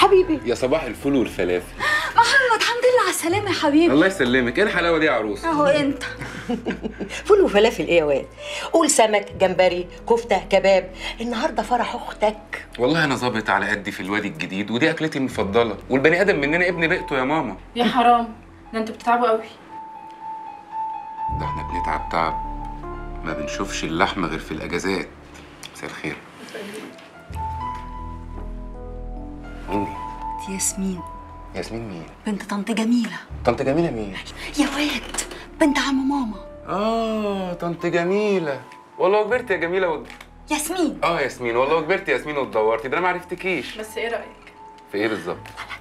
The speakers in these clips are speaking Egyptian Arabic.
حبيبي يا صباح الفل والفلافل محمد الحمد لله على السلامه يا حبيبي الله يسلمك ايه الحلاوه دي يا عروس اهو انت فول وفلافل ايه يا واد قول سمك جمبري كفته كباب النهارده فرح اختك والله انا ظابط على قدي في الوادي الجديد ودي اكلتي المفضله والبني ادم مننا ابن بيئته يا ماما يا حرام ده انتوا بتتعبوا قوي ده احنا بنتعب تعب ما بنشوفش اللحمه غير في الاجازات مساء الخير مين دي؟ دي ياسمين ياسمين مين بنت طنط جميله طنط جميله مين يا واد بنت عم ماما اه طنط جميله والله كبرت يا جميله ود... ياسمين اه ياسمين والله كبرت يا ياسمين واتدورتي ده انا ما عرفتكيش بس ايه رايك في ايه بالظبط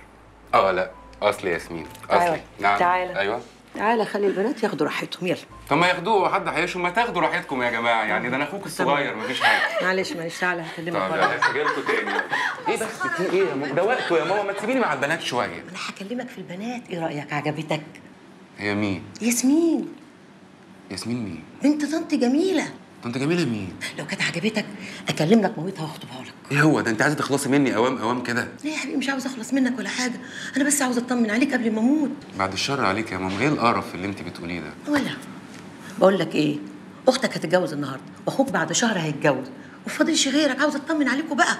اه لا اصل ياسمين اصلي تعالى. نعم تعالى. ايوه تعالى خلي البنات ياخدوا راحتهم يلا طب ما ياخدوه حد هيشوا ما تاخدوا راحتكم يا جماعه يعني ده انا اخوك الصغير مفيش حاجه معلش معلش تعالى هكلمك طب بره لا هجيلكوا تاني ايه بس في ايه يا ماما ده وقته يا ماما ما تسيبيني مع البنات شويه انا هكلمك في البنات ايه رايك عجبتك هي مين ياسمين ياسمين مين بنت طنط جميله طنط جميله مين لو كانت عجبتك اكلم لك مامتها واخطبها لك ايه هو ده انت عايزه تخلصي مني اوام اوام كده ليه يا حبيبي مش عاوز اخلص منك ولا حاجه انا بس عاوز اطمن عليك قبل ما اموت بعد الشر عليك يا ماما ايه القرف اللي انت بتقوليه ده ولا بقول لك ايه اختك هتتجوز النهارده واخوك بعد شهر هيتجوز وفاضلش غيرك عاوز اطمن عليكوا بقى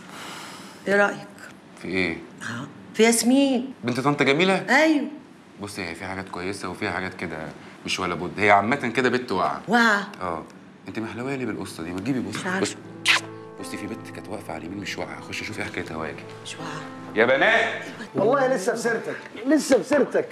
ايه رايك في ايه اه في ياسمين بنت طنط جميله ايوه بصي هي في حاجات كويسه وفي حاجات كده مش ولا بد هي عامه كده بنت واقعه واعه اه انت محلوه لي بالقصه دي ما تجيبي بص مش عارفة. بص بصي في بنت كانت واقفه على اليمين مش واقعه اخش اشوف ايه حكايتها واجي مش واعه يا بنات والله لسه بسيرتك لسه بسيرتك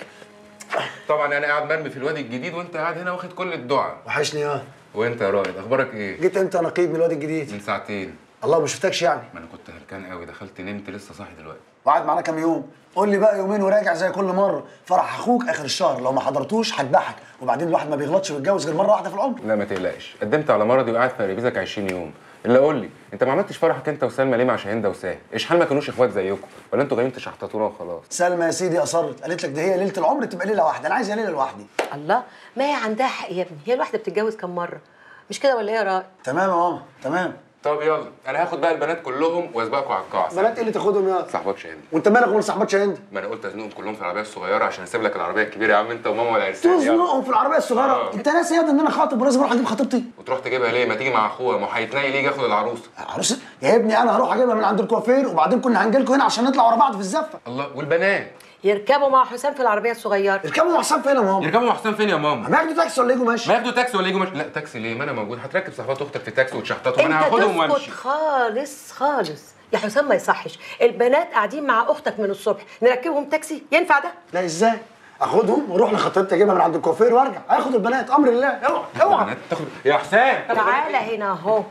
طبعا انا قاعد مرمي في الوادي الجديد وانت قاعد هنا واخد كل الدعاء وحشني اه وانت يا رائد اخبارك ايه جيت امتى نقيب من الوادي الجديد من ساعتين الله ما شفتكش يعني ما انا كنت هلكان قوي دخلت نمت لسه صاحي دلوقتي وقعد معانا كام يوم قول لي بقى يومين وراجع زي كل مره فرح اخوك اخر الشهر لو ما حضرتوش هذبحك وبعدين الواحد ما بيغلطش ويتجوز غير مره واحده في العمر لا ما تقلقش قدمت على مرضي وقاعد في ريفيزك 20 يوم الا قول لي انت ما عملتش فرحك انت وسلمى ليه مع شاهين ده وساه اشحال ما كانوش اخوات زيكم ولا انتوا جايين تشحططونا وخلاص سلمى يا سيدي اصرت قالت لك ده هي ليله العمر تبقى ليله واحده انا عايزها ليله لوحدي الله ما هي عندها حق يا ابني هي الواحده بتتجوز كم مره مش كده ولا ايه يا رائد تمام يا ماما تمام طب يلا انا هاخد بقى البنات كلهم واسبقكم على القاعه بنات ايه اللي تاخدهم يا صاحبك شاهين وانت مالك ولا صاحبتش هند ما انا قلت ازنقهم كلهم في العربيه الصغيره عشان اسيب لك العربيه الكبيره يا عم انت وماما والعرسان يلا. تزنقهم في العربيه الصغيره آه. انت ناسي يا ابني ان انا خاطب ولازم اروح اجيب خطيبتي وتروح تجيبها ليه ما تيجي مع اخوها ما هو هيتنيل يجي ياخد العروسه عروس يا ابني انا هروح اجيبها من عند الكوافير وبعدين كنا هنجي لكم هنا عشان نطلع ورا بعض في الزفه الله والبنات يركبوا مع حسام في العربيه الصغيره اركبوا مع حسام فين يا ماما يركبوا مع حسام فين يا ماما ما ياخدوا تاكسي ولا يجوا ماشي ما ياخدوا تاكسي ولا يجوا مش... لا تاكسي ليه ما انا موجود هتركب صاحبات اختك في تاكسي وتشحططهم انا انت هاخدهم تسكت وامشي خالص خالص يا حسام ما يصحش البنات قاعدين مع اختك من الصبح نركبهم تاكسي ينفع ده لا ازاي اخدهم واروح لخطيبتي اجيبها من عند الكوافير وارجع هاخد البنات امر الله اوعى اوعى البنات تاخد يا حسام تاخد تعالى هنا اهو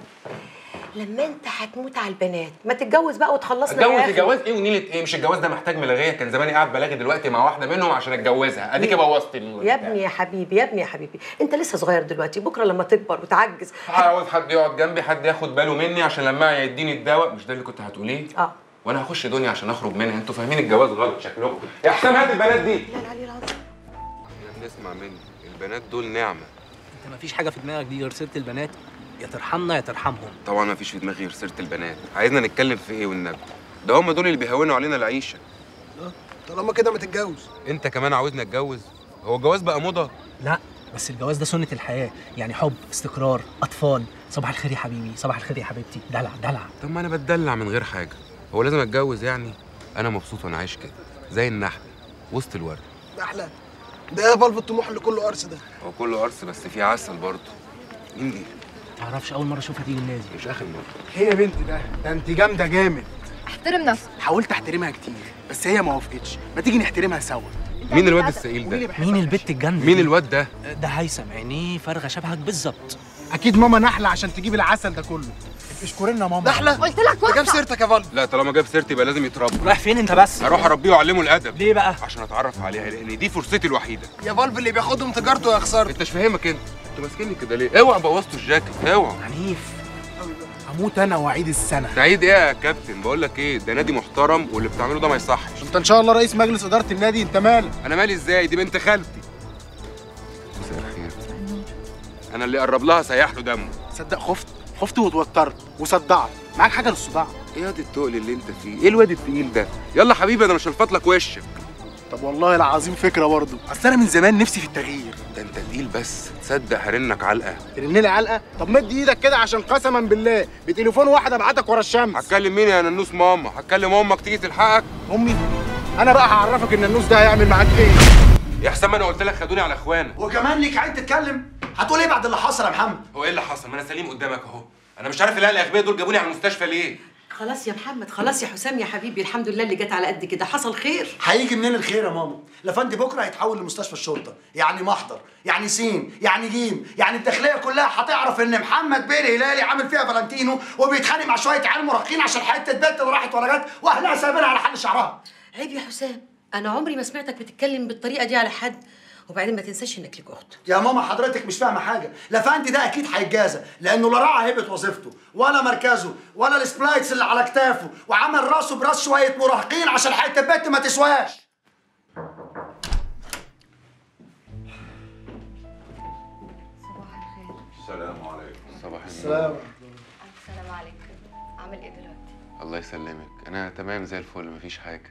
لما انت هتموت على البنات ما تتجوز بقى وتخلصنا اتجوز يا أخي. جواز ايه ونيله ايه مش الجواز ده محتاج ملاغيه كان زماني قاعد بلاغي دلوقتي مع واحده منهم عشان اتجوزها اديكي بوظت ال- يا ابني يا حبيبي يا ابني يا حبيبي انت لسه صغير دلوقتي بكره لما تكبر وتعجز عاوز حد يقعد جنبي حد ياخد باله مني عشان لما يديني الدواء مش ده اللي كنت هتقوليه اه وانا هخش دنيا عشان اخرج منها انتوا فاهمين الجواز غلط شكلكم يا حسام هات البنات دي لا العلي العظيم احنا بنسمع مني البنات دول نعمه انت مفيش حاجه في دماغك دي غير سيره البنات يا ترحمنا يا ترحمهم طبعا ما فيش في دماغي غير سيره البنات عايزنا نتكلم في ايه والنبي ده هم دول اللي بيهونوا علينا العيشه طالما كده ما تتجوز انت كمان عاوزنا اتجوز هو الجواز بقى موضه لا بس الجواز ده سنه الحياه يعني حب استقرار اطفال صباح الخير يا حبيبي صباح الخير يا حبيبتي دلع دلع طب ما انا بتدلع من غير حاجه هو لازم اتجوز يعني انا مبسوط وانا عايش كده زي النحل وسط الورد احلى ده ايه فالف الطموح اللي كله قرص ده هو كله قرص بس فيه عسل برضه مين دي تعرفش اول مره اشوفها تيجي النادي مش اخر مره هي بنت ده ده انت جامده جامد احترم نفسك حاولت احترمها كتير بس هي ما وافقتش ما تيجي نحترمها سوا مين الواد السئيل قولي لي ده بحبك مين يا البت الجنة مين دي؟ الواد ده ده هيثم عينيه فارغه شبهك بالظبط اكيد ماما نحله عشان تجيب العسل ده كله اشكري لنا ماما نحله قلت لك ده جاب وقفه سيرتك يا فالف لا طالما جاب سيرتي يبقى لازم يتربى رايح فين انت بس هروح اربيه واعلمه الادب ليه بقى عشان اتعرف عليها لان دي فرصتي الوحيده يا فالف اللي بياخدهم تجارته يا خساره انت مش فاهمك انت انتوا ماسكيني كده ليه اوعى بوظتوا الجاكيت اوعى عنيف هموت انا واعيد السنه سعيد ايه يا كابتن بقول لك ايه ده نادي محترم واللي بتعمله ده ما يصحش انت ان شاء الله رئيس مجلس اداره النادي انت مالك انا مالي ازاي دي بنت خالتي مساء الخير انا اللي قرب لها سيح له دمه صدق خفت خفت واتوترت وصدعت معاك حاجه للصداع ايه ياض التقل اللي انت فيه ايه الواد التقيل ده يلا حبيبي انا مش هلفط لك وشك طب والله العظيم فكره برضه اصل انا من زمان نفسي في التغيير ده انت تقيل بس تصدق هرنك علقه ترن لي علقه طب مد ايدك كده عشان قسما بالله بتليفون واحد ابعتك ورا الشمس هتكلم مين يا ننوس ماما هتكلم امك تيجي تلحقك امي انا بقى هعرفك ان النوس ده هيعمل معاك ايه يا حسام ما انا قلت لك خدوني على اخوانا وكمان ليك عين تتكلم هتقول ايه بعد اللي حصل يا محمد هو ايه اللي حصل ما انا سليم قدامك اهو انا مش عارف الاهل الاغبياء دول جابوني على المستشفى ليه خلاص يا محمد خلاص يا حسام يا حبيبي الحمد لله اللي جت على قد كده حصل خير هيجي منين الخير يا ماما لفندي بكره هيتحول لمستشفى الشرطه يعني محضر يعني سين يعني جيم يعني الداخليه كلها هتعرف ان محمد بيه الهلالي عامل فيها فالنتينو وبيتخانق مع شويه عيال مراهقين عشان حته بنت اللي راحت ولا جت واهلها سايبينها على حل شعرها عيب يا حسام انا عمري ما سمعتك بتتكلم بالطريقه دي على حد وبعدين ما تنساش انك ليك اخت يا ماما حضرتك مش فاهمه حاجه لفندي ده اكيد هيتجازى لانه لا راعى هيبه وظيفته ولا مركزه ولا السبلايتس اللي على كتافه وعمل راسه براس شويه مراهقين عشان حته بنت ما تسواش صباح الخير السلام عليكم صباح سلام السلام عليكم عامل ايه دلوقتي الله يسلمك انا تمام زي الفل مفيش حاجه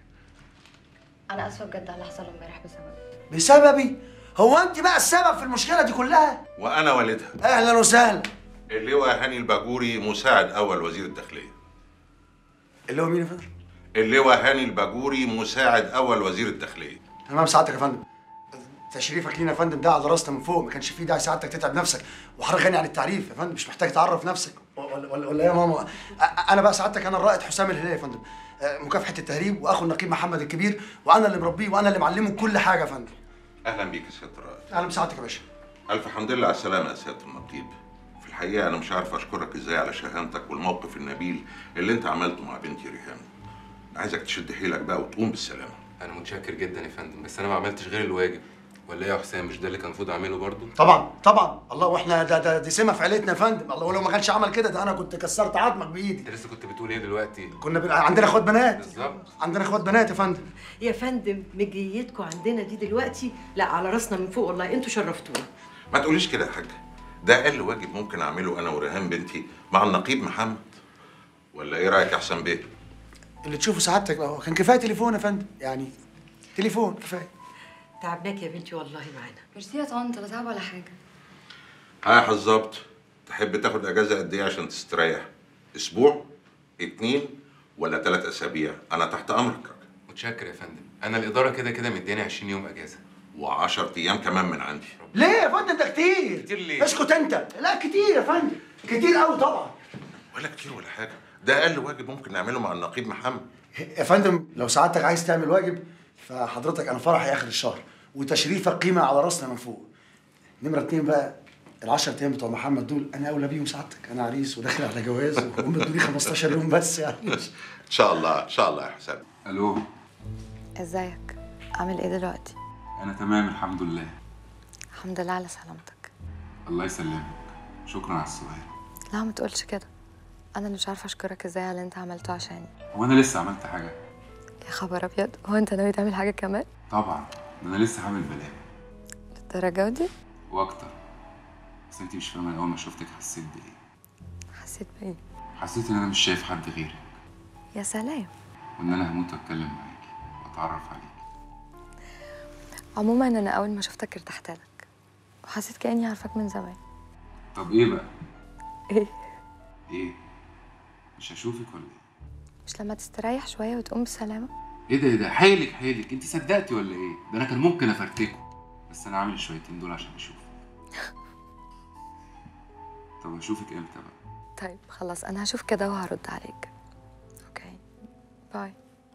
انا اسفه بجد على اللي حصل امبارح بسبب بسببي هو انت بقى السبب في المشكله دي كلها وانا والدها اهلا وسهلا اللواء هاني الباجوري مساعد اول وزير الداخليه اللي هو مين يا فندم اللواء هاني الباجوري مساعد اول وزير الداخليه تمام سعادتك يا فندم تشريفك لينا يا فندم ده على راسنا من فوق ما كانش فيه داعي سعادتك تتعب نفسك وحضرتك غني عن التعريف يا فندم مش محتاج تعرف نفسك ولا ولا, ولا إيه يا ماما أ- انا بقى سعادتك انا الرائد حسام الهلالي يا فندم أه، مكافحه التهريب واخو النقيب محمد الكبير وانا اللي مربيه وانا اللي معلمه كل حاجه يا فندم اهلا بيك يا سياده الرائد اهلا بسعادتك يا باشا الف حمد لله على السلامه يا سياده النقيب في الحقيقه انا مش عارف اشكرك ازاي على شهامتك والموقف النبيل اللي انت عملته مع بنتي ريهام عايزك تشد حيلك بقى وتقوم بالسلامه انا متشكر جدا يا فندم بس انا ما عملتش غير الواجب ولا ايه يا حسام مش ده اللي كان المفروض اعمله برضه طبعا طبعا الله واحنا ده ده دي سمه في عيلتنا يا فندم الله ولو ما كانش عمل كده ده انا كنت كسرت عظمك بايدي انت لسه كنت بتقول ايه دلوقتي كنا ب... عندنا اخوات بنات بالظبط عندنا اخوات بنات يا فندم يا فندم مجيتكم عندنا دي دلوقتي لا على راسنا من فوق والله انتوا شرفتونا ما تقوليش كده يا حاجه ده اقل واجب ممكن اعمله انا وريهام بنتي مع النقيب محمد ولا ايه رايك يا حسام بيه اللي تشوفه سعادتك بقى هو كان كفايه تليفون يا فندم يعني تليفون كفايه تعبناك يا بنتي والله معانا ميرسي يا طنط لا تعب ولا حاجه ها يا حظبط تحب تاخد اجازه قد ايه عشان تستريح اسبوع اتنين ولا ثلاث اسابيع انا تحت امرك متشكر يا فندم انا الاداره كده كده مدياني 20 يوم اجازه و10 ايام كمان من عندي ليه يا فندم ده كتير كتير ليه؟ اسكت انت لا كتير يا فندم كتير قوي طبعا ولا كتير ولا حاجه ده اقل واجب ممكن نعمله مع النقيب محمد يا فندم لو سعادتك عايز تعمل واجب فحضرتك انا فرحي اخر الشهر وتشريفك قيمه على راسنا من فوق نمره اتنين بقى العشر ايام بتوع محمد دول انا اولى بيهم سعادتك انا عريس وداخل على جواز وهم ادوني 15 يوم بس يعني ان شاء الله ان شاء الله يا حسام الو ازيك عامل ايه دلوقتي انا تمام الحمد لله الحمد لله على سلامتك الله يسلمك شكرا على السؤال لا ما تقولش كده انا اللي مش عارفه اشكرك ازاي على اللي انت عملته عشاني هو انا لسه عملت حاجه يا خبر ابيض هو انت ناوي تعمل حاجه كمان طبعا ده انا لسه عامل بلاوي للدرجه دي واكتر بس انت مش فاهمه أنا اول ما شفتك حسيت بايه حسيت بايه حسيت ان انا مش شايف حد غيرك يا سلام وان انا هموت واتكلم معاكي واتعرف عليكي عموما انا اول ما شفتك ارتحت لك وحسيت كاني عارفاك من زمان طب ايه بقى ايه ايه مش هشوفك ولا ايه مش لما تستريح شويه وتقوم بسلامه ايه ده ايه ده حيلك حيلك انت صدقتي ولا ايه ده انا كان ممكن افرتكه بس انا عامل الشويتين دول عشان اشوفك طب اشوفك امتى بقى طيب خلاص انا هشوف كده وهرد عليك اوكي باي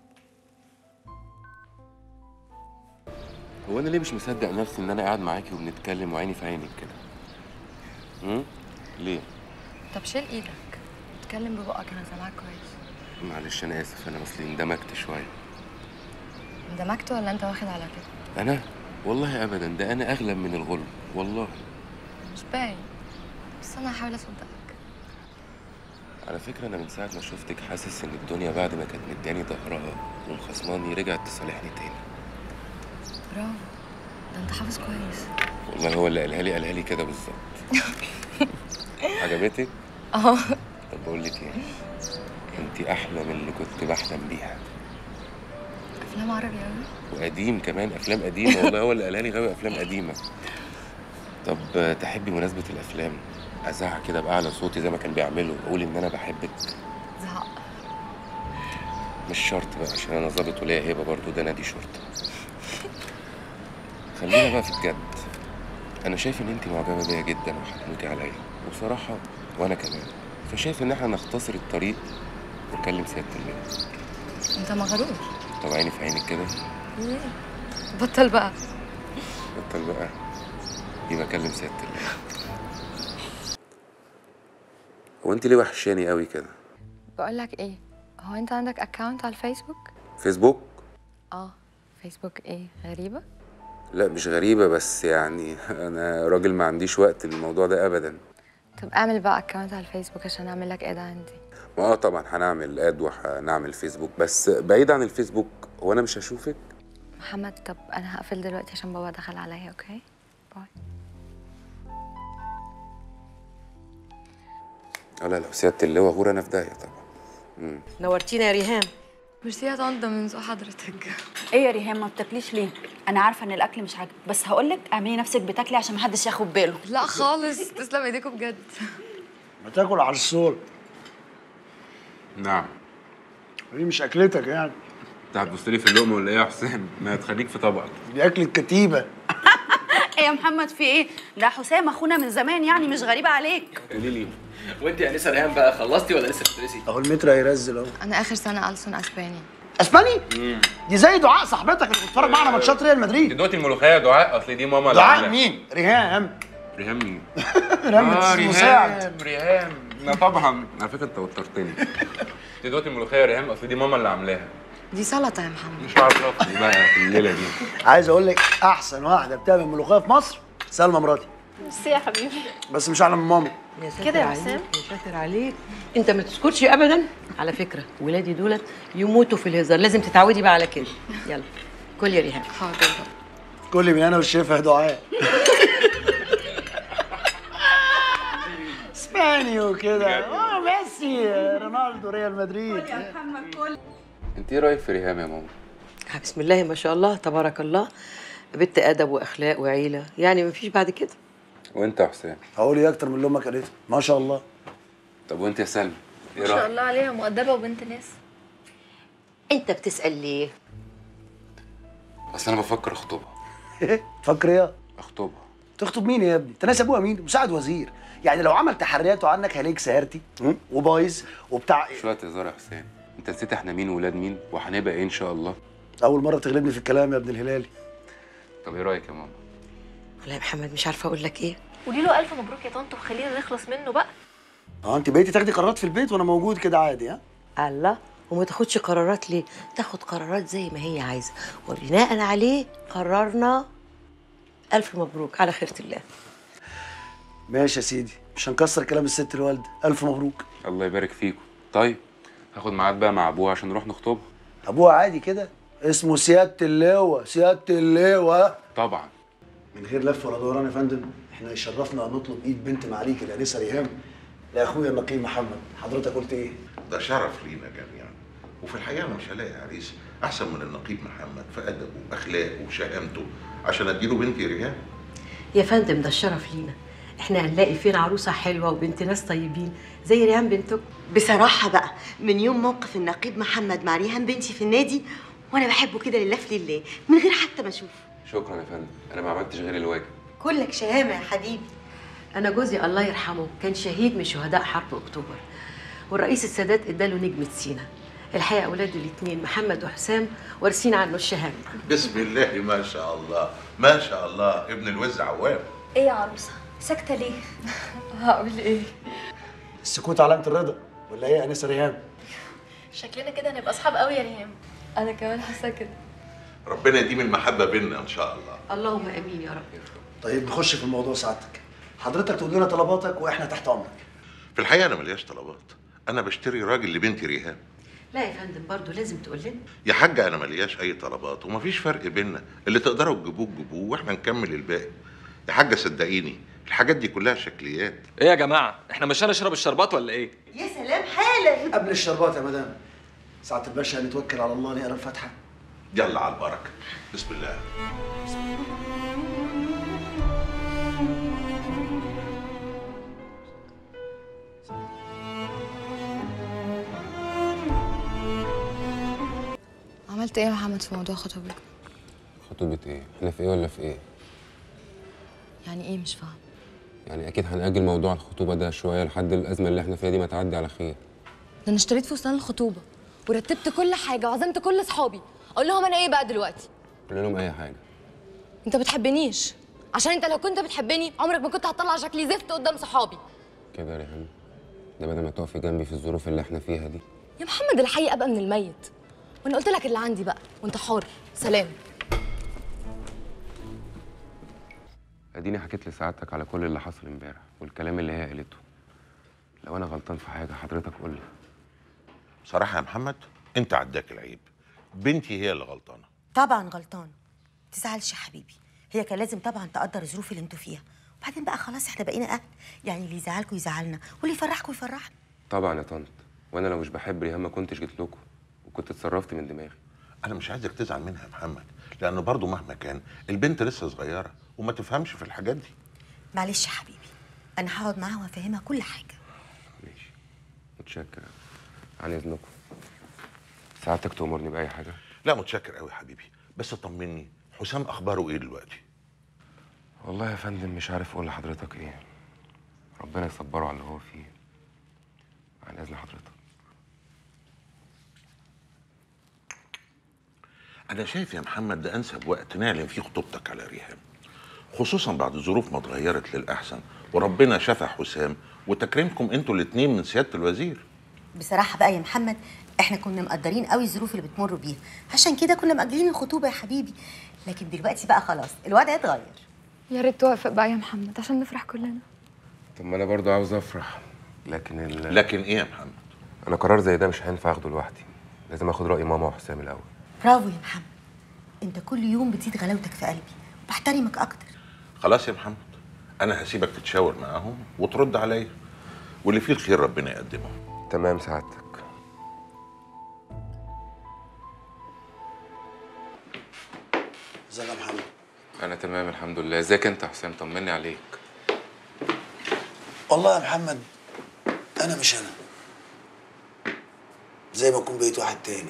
هو انا ليه مش مصدق نفسي ان انا قاعد معاكي وبنتكلم وعيني في عينك كده امم ليه طب شيل ايدك اتكلم ببقك انا سامعاك كويس معلش انا اسف انا اصلي اندمجت شويه اندمجت ولا انت واخد على كده انا والله ابدا ده انا اغلب من الغلب والله مش باين بس انا هحاول اصدقك على فكره انا من ساعه ما شفتك حاسس ان الدنيا بعد ما كانت مداني ظهرها ومخصماني رجعت تصالحني تاني برافو ده انت حافظ كويس والله هو اللي قالها لي قالها لي كده بالظبط عجبتك اه طب بقول لك ايه انت احلى من اللي كنت بحلم بيها افلام عربي قوي وقديم كمان افلام قديمه والله هو اللي قالها لي غاوي افلام قديمه طب آه، تحبي مناسبه الافلام ازعق كده باعلى صوتي زي ما كان بيعملوا اقول ان انا بحبك زهق مش شرط بقى عشان انا ظابط وليا هيبه برضه ده نادي شرطه خلينا بقى في الجد انا شايف ان انت معجبه بيا جدا وهتموتي عليا وبصراحه وانا كمان فشايف ان احنا نختصر الطريق ونكلم سياده الليل انت مغرور طب عيني في عينك كده ليه بطل بقى بطل بقى يبقى اكلم سياده الليل هو انت ليه وحشاني قوي كده بقول لك ايه هو انت عندك اكونت على الفيسبوك فيسبوك اه فيسبوك ايه غريبه لا مش غريبه بس يعني انا راجل ما عنديش وقت للموضوع ده ابدا طب اعمل بقى اكونت على الفيسبوك عشان اعمل لك اد عندي ما اه طبعا هنعمل اد وهنعمل فيسبوك بس بعيد عن الفيسبوك هو انا مش هشوفك محمد طب انا هقفل دلوقتي عشان بابا دخل عليا اوكي باي اه لا لو سياده اللواء غور انا في داهيه طبعا مم. نورتينا يا ريهام ميرسي يا طنط من ذوق حضرتك ايه يا ريهام ما بتاكليش ليه انا عارفه ان الاكل مش عاجبك بس هقول لك اعملي نفسك بتاكلي عشان محدش ياخد باله لا خالص تسلم ايديكم بجد ما تاكل على الصول نعم دي مش اكلتك يعني انت هتبص لي في اللقمه ولا ايه يا حسام ما تخليك في طبقك دي اكل الكتيبه ايه يا محمد في ايه ده حسام اخونا من زمان يعني مش غريبه عليك قولي لي وانت يا انسه ريهام بقى خلصتي ولا لسه بتدرسي؟ اهو المتر هيرزل اهو انا اخر سنه ألسن اسباني اسباني دي زي دعاء صاحبتك اللي بتتفرج معانا ماتشات ريال مدريد دلوقتي الملوخيه يا دعاء اصل دي ماما اللي دعاء عاملاها. مين ريهام ريهام مين ريهام اه مساعد ريهام ريهام لا طبعا على فكره انت وترتني دي دلوقتي الملوخيه يا ريهام اصل دي ماما اللي عاملاها دي سلطه يا محمد مش عارف بقى في الليله دي عايز اقول لك احسن واحده بتعمل ملوخيه في مصر سلمى مراتي ميرسي يا حبيبي بس مش اعلى من ماما يا ساتر كده يا عليك، حسام؟ يا ساتر عليك انت ما تسكتش ابدا على فكره ولادي دولت يموتوا في الهزار لازم تتعودي بقى على كده يلا كل يا ريهام حاضر كل من انا والشيف دعاء اسباني وكده اه ميسي رونالدو ريال مدريد انت ايه رايك في ريهام يا ماما آه، بسم الله ما شاء الله تبارك الله بنت ادب واخلاق وعيله يعني ما فيش بعد كده وانت يا حسام هقول ايه اكتر من اللي امك قالته ما شاء الله طب وانت يا سلمى ايه ما شاء رايك الله عليها مؤدبه وبنت ناس انت بتسال ليه اصل انا بفكر اخطبها فكر ايه اخطبها تخطب مين يا ابني انت ناس ابوها مين مساعد وزير يعني لو عمل تحرياته عنك هليك سهرتي وبايظ وبتاع شويه هزار يا حسام انت نسيت احنا مين ولاد مين وهنبقى ايه ان شاء الله اول مره تغلبني في الكلام يا ابن الهلالي طب ايه رايك يا ماما والله يا محمد مش عارفه اقول لك ايه قولي له الف مبروك يا طنط وخلينا نخلص منه بقى اه انت بقيتي تاخدي قرارات في البيت وانا موجود كده عادي ها الله وما تاخدش قرارات ليه تاخد قرارات زي ما هي عايزه وبناء عليه قررنا الف مبروك على خيره الله ماشي يا سيدي مش هنكسر كلام الست الوالده الف مبروك الله يبارك فيكم طيب هاخد ميعاد بقى مع ابوها عشان نروح نخطبها ابوها عادي كده اسمه سياده اللواء سياده اللواء طبعا من غير لف ولا دوران يا فندم احنا يشرفنا ان نطلب ايد بنت معاليك الانسه ريهام لاخويا النقيب محمد حضرتك قلت ايه ده شرف لينا جميعا وفي الحقيقه انا مش هلاقي عريس احسن من النقيب محمد في ادبه واخلاقه وشهامته عشان اديله بنتي ريهام يا فندم ده الشرف لينا احنا هنلاقي فين عروسه حلوه وبنت ناس طيبين زي ريهام بنتكم بصراحة بقى من يوم موقف النقيب محمد مع ريهام بنتي في النادي وانا بحبه كده لله في لله من غير حتى ما اشوفه شكرا يا فندم انا ما عملتش غير الواجب كلك شهامة يا حبيبي انا جوزي الله يرحمه كان شهيد من شهداء حرب اكتوبر والرئيس السادات اداله نجمه سينا الحقيقه اولاده الاثنين محمد وحسام وارثين عنه الشهاده بسم الله ما شاء الله ما شاء الله ابن الوز عوام ايه يا عروسه ساكته ليه هقول ايه السكوت علامه الرضا ولا ايه يا انسه ريهام شكلنا كده هنبقى اصحاب قوي يا ريهام انا كمان حاسه كده ربنا يديم المحبه بيننا ان شاء الله اللهم امين يا رب طيب نخش في الموضوع سعادتك حضرتك تقول لنا طلباتك واحنا تحت امرك في الحقيقه انا ملياش طلبات انا بشتري راجل لبنتي ريهام لا يا فندم برضه لازم تقول لنا يا حاجة أنا ملياش أي طلبات ومفيش فرق بينا اللي تقدروا تجيبوه تجيبوه وإحنا نكمل الباقي يا حاجة صدقيني الحاجات دي كلها شكليات ايه يا جماعه احنا مش هنشرب الشربات ولا ايه يا سلام حالا حالا قبل الشربات يا مدام ساعة الباشا نتوكل على الله نقرا الفاتحة يلا على البركه بسم الله عملت ايه يا محمد في موضوع خطوبتك خطوبة ايه؟ احنا في ايه ولا في ايه؟ يعني ايه مش فاهم يعني اكيد هنأجل موضوع الخطوبة ده شوية لحد الأزمة اللي احنا فيها دي ما تعدي على خير ده انا اشتريت فستان الخطوبه ورتبت كل حاجه وعزمت كل اصحابي اقول لهم انا ايه بقى دلوقتي قول لهم أي حاجة انت بتحبنيش عشان انت لو كنت بتحبني عمرك ما كنت هتطلع شكلي زفت قدام صحابي كده يا ريهام ده بدل ما تقفي جنبي في الظروف اللي احنا فيها دي يا محمد الحقيقه ابقى من الميت وانا قلت لك اللي عندي بقى وانت حر سلام اديني حكيت لسعادتك على كل اللي حصل امبارح والكلام اللي هي قالته لو انا غلطان في حاجة حضرتك قول لي بصراحه يا محمد انت عداك العيب بنتي هي اللي غلطانه طبعا غلطان تزعلش يا حبيبي هي كان لازم طبعا تقدر الظروف اللي انتوا فيها وبعدين بقى خلاص احنا بقينا اهل يعني اللي يزعلكوا يزعلنا واللي يفرحكوا يفرحنا طبعا يا طنط وانا لو مش بحب ريهام ما كنتش جيت لكم وكنت اتصرفت من دماغي انا مش عايزك تزعل منها يا محمد لانه برضو مهما كان البنت لسه صغيره وما تفهمش في الحاجات دي معلش يا حبيبي انا هقعد معاها وافهمها كل حاجه ماشي متشكر عن اذنكم سعادتك تأمرني بأي حاجة لا متشكر قوي يا حبيبي بس طمني حسام اخباره ايه دلوقتي والله يا فندم مش عارف اقول لحضرتك ايه ربنا يصبره على اللي هو فيه عن اذن حضرتك انا شايف يا محمد ده انسب وقت نعلن فيه خطوبتك على ريهام خصوصا بعد الظروف ما اتغيرت للاحسن وربنا شفى حسام وتكريمكم انتوا الاتنين من سياده الوزير بصراحه بقى يا محمد احنا كنا مقدرين قوي الظروف اللي بتمروا بيها عشان كده كنا مأجلين الخطوبه يا حبيبي لكن دلوقتي بقى خلاص الوضع اتغير يا ريت توافق بقى يا محمد عشان نفرح كلنا طب ما انا برضو عاوز افرح لكن ال... لكن ايه يا محمد انا قرار زي ده مش هينفع اخده لوحدي لازم اخد راي ماما وحسام الاول برافو يا محمد انت كل يوم بتزيد غلاوتك في قلبي وبحترمك اكتر خلاص يا محمد انا هسيبك تتشاور معاهم وترد عليا واللي فيه الخير ربنا يقدمه تمام سعادتك ازيك يا محمد انا تمام الحمد لله ازيك انت يا حسام طمني عليك والله يا محمد انا مش انا زي ما اكون بقيت واحد تاني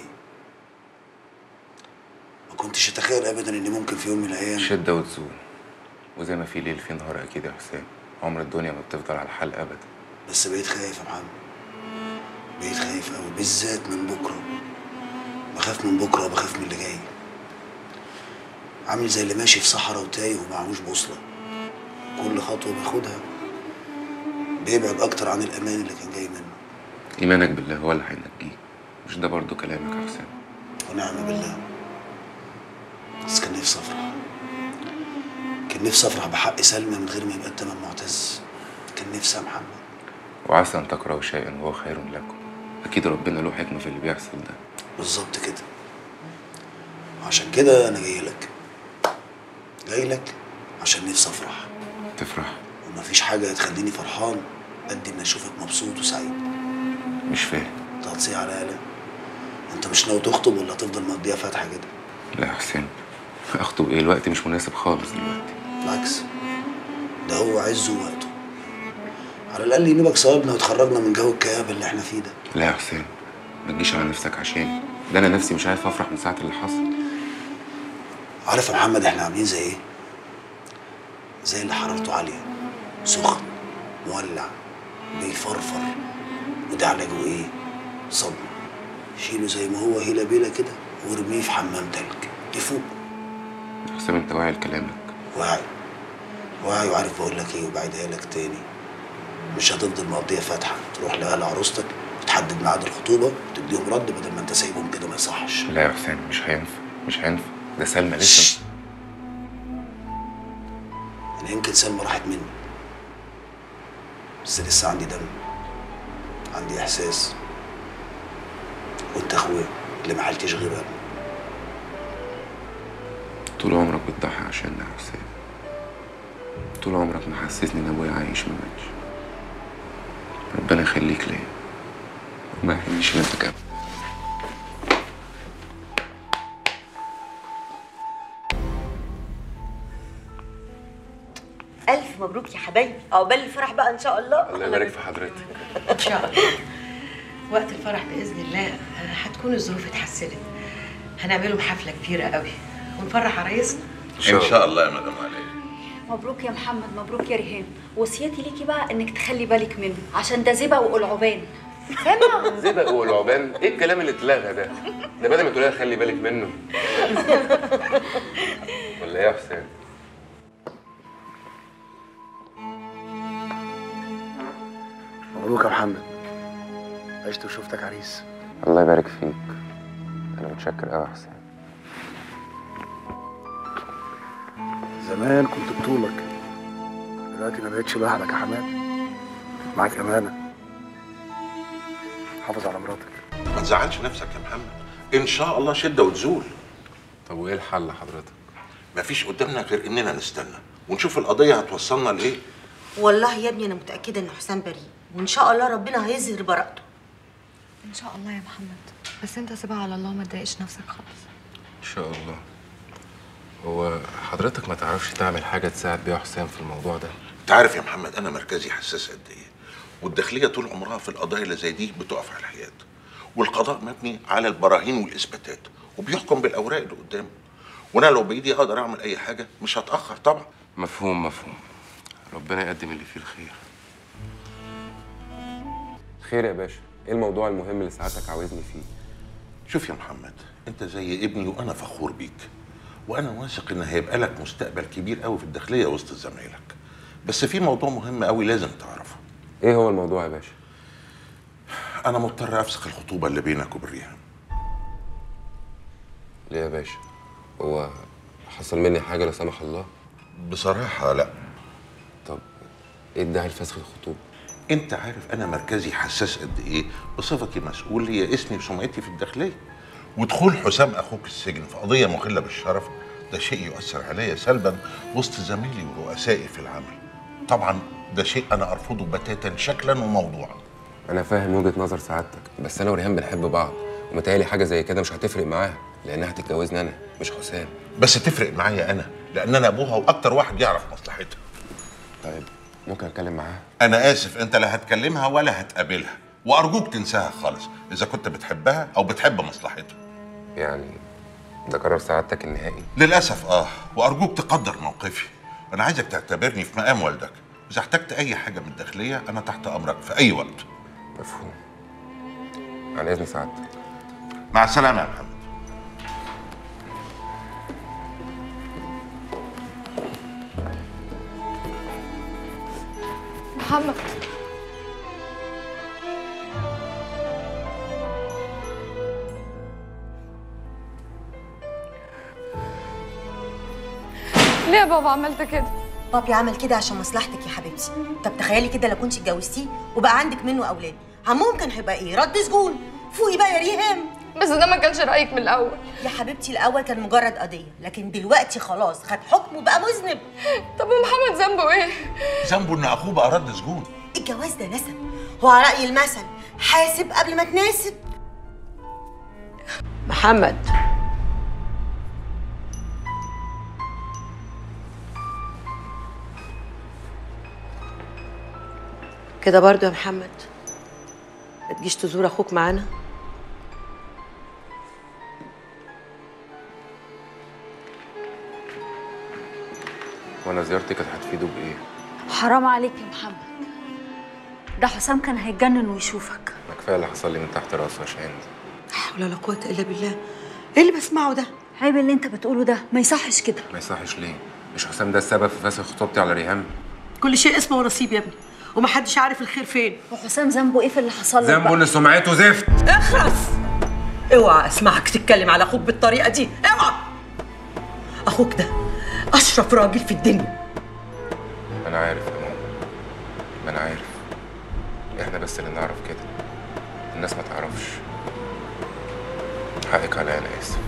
ما كنتش اتخيل ابدا ان ممكن في يوم من الايام شده وتزول وزي ما في ليل في نهار اكيد يا حسام عمر الدنيا ما بتفضل على الحال ابدا بس بقيت خايف يا محمد بقيت خايف قوي بالذات من بكره بخاف من بكره وبخاف من اللي جاي عامل زي اللي ماشي في صحراء وتايه ومعهوش بوصله كل خطوه بياخدها بيبعد اكتر عن الامان اللي كان جاي منه ايمانك بالله هو اللي هينجيك مش ده برضو كلامك يا حسام ونعم بالله بس كان نفسي افرح كان نفسي افرح بحق سلمى من غير ما يبقى التمن معتز كان نفسي يا محمد وعسى ان تكرهوا شيئا وهو خير لكم اكيد ربنا له حكمه في اللي بيحصل ده بالظبط كده عشان كده انا جاي لك جاي لك عشان نفسي افرح تفرح ومفيش حاجه هتخليني فرحان قد ان اشوفك مبسوط وسعيد مش فاهم تقطيع على قلق انت مش ناوي تخطب ولا هتفضل مقضيها فاتحه كده لا يا حسام اخطب ايه الوقت مش مناسب خالص دلوقتي بالعكس ده هو عزه ووقته على الاقل ينوبك ثوابنا وتخرجنا من جو الكآبة اللي احنا فيه ده لا يا حسام ما تجيش على نفسك عشان ده انا نفسي مش عارف افرح من ساعه اللي حصل عارف يا محمد احنا عاملين زي ايه زي اللي حرارته عاليه سخن مولع بيفرفر وده علاجه ايه صدمه شيله زي ما هو هيلا بيلا كده وارميه في حمام تلج يفوق يا حسام انت واعي لكلامك واعي واعي وعارف بقول لك ايه وبعيدها لك تاني مش هتفضل مقضيه فاتحه تروح لاهل عروستك وتحدد ميعاد الخطوبه وتديهم رد بدل ما انت سايبهم كده ما يصحش لا يا حسام مش هينفع مش هينفع ده سلمى لسه انا يمكن سلمى راحت مني بس لسه عندي دم عندي احساس وانت اخويا اللي ما حالتش غير قلبي طول عمرك بتضحي عشاننا يا حسام طول عمرك محسسني ان ابويا عايش ما ماتش ربنا يخليك ليا ما يحرمنيش منك ابدا الف مبروك يا حبايبي عقبال الفرح بقى ان شاء الله الله يبارك في حضرتك ان شاء الله وقت الفرح باذن الله آه، هتكون الظروف اتحسنت هنعملهم حفله كبيره قوي ونفرح عرايسنا ان شاء الله يا مدام علي مبروك يا محمد مبروك يا ريهام وصيتي ليكي بقى انك تخلي بالك منه عشان ده زبق وقلعبان سامع زبق والعبان ايه الكلام اللي اتلغى ده ده بدل ما تقولي لها خلي بالك منه ولا ايه يا حسام مبروك يا محمد عشت وشفتك عريس الله يبارك فيك انا متشكر قوي يا حسام زمان كنت بطولك دلوقتي ما بقتش لوحدك يا حماد معاك امانه حافظ على مراتك ما تزعلش نفسك يا محمد ان شاء الله شده وتزول طب وايه الحل حضرتك مفيش قدامنا غير اننا نستنى ونشوف القضيه هتوصلنا لايه والله يا ابني انا متاكده ان حسام بريء وان شاء الله ربنا هيظهر براءته ان شاء الله يا محمد بس انت سيبها على الله ما تضايقش نفسك خالص ان شاء الله هو حضرتك ما تعرفش تعمل حاجه تساعد بيها حسام في الموضوع ده انت عارف يا محمد انا مركزي حساس قد ايه والداخليه طول عمرها في القضايا اللي زي دي بتقف على الحياد والقضاء مبني على البراهين والاثباتات وبيحكم بالاوراق اللي قدامه وانا لو بايدي اقدر اعمل اي حاجه مش هتاخر طبعا مفهوم مفهوم ربنا يقدم اللي فيه الخير خير يا باشا ايه الموضوع المهم اللي سعادتك عاوزني فيه شوف يا محمد انت زي ابني وانا فخور بيك وانا واثق ان هيبقى لك مستقبل كبير قوي في الداخليه وسط زمايلك بس في موضوع مهم قوي لازم تعرفه ايه هو الموضوع يا باشا انا مضطر افسخ الخطوبه اللي بينك وبين ريهام ليه يا باشا هو حصل مني حاجه لا سمح الله بصراحه لا طب ايه الداعي لفسخ الخطوبه انت عارف انا مركزي حساس قد ايه بصفتي مسؤول هي اسمي وسمعتي في الداخليه ودخول حسام اخوك السجن في قضيه مخله بالشرف ده شيء يؤثر عليا سلبا وسط زميلي ورؤسائي في العمل طبعا ده شيء انا ارفضه بتاتا شكلا وموضوعا انا فاهم وجهه نظر سعادتك بس انا وريهام بنحب بعض ومتهيألي حاجه زي كده مش هتفرق معاها لانها هتتجوزني انا مش حسام بس تفرق معايا انا لان انا ابوها واكتر واحد يعرف مصلحتها طيب ممكن اتكلم معاها انا اسف انت لا هتكلمها ولا هتقابلها وارجوك تنساها خالص اذا كنت بتحبها او بتحب مصلحتها يعني ده قرار سعادتك النهائي للاسف اه وارجوك تقدر موقفي انا عايزك تعتبرني في مقام والدك اذا احتجت اي حاجه من الداخليه انا تحت امرك في اي وقت مفهوم عن اذن سعادتك مع السلامه يا محمد محمد ليه يا بابا عملت كده بابي عمل كده عشان مصلحتك يا حبيبتي طب تخيلي كده لو كنت اتجوزتيه وبقى عندك منه اولاد عمهم كان هيبقى ايه رد سجون فوقي بقى يا ريهام بس ده ما كانش رايك من الاول يا حبيبتي الاول كان مجرد قضيه لكن دلوقتي خلاص خد حكم وبقى مذنب طب ومحمد ذنبه ايه ذنبه ان اخوه بقى رد سجون الجواز ده نسب وعلى راي المثل حاسب قبل ما تناسب محمد كده برضو يا محمد ما تجيش تزور اخوك معانا وانا زيارتي كانت هتفيده بايه حرام عليك يا محمد ده حسام كان هيتجنن ويشوفك ما كفايه اللي حصل لي من تحت راسه يا شاهين لا حول ولا قوه الا بالله ايه اللي بسمعه ده عيب اللي انت بتقوله ده ما يصحش كده ما يصحش ليه مش حسام ده السبب في فسخ خطوبتي على ريهام كل شيء اسمه ونصيب يا ابني ومحدش عارف الخير فين وحسام ذنبه ايه في اللي حصل لك ذنبه بقى؟ ان سمعته زفت اخرس اوعى اسمعك تتكلم على اخوك بالطريقه دي اوعى اخوك ده اشرف راجل في الدنيا انا عارف يا ماما ما انا عارف احنا بس اللي نعرف كده الناس ما تعرفش حقك عليا انا اسف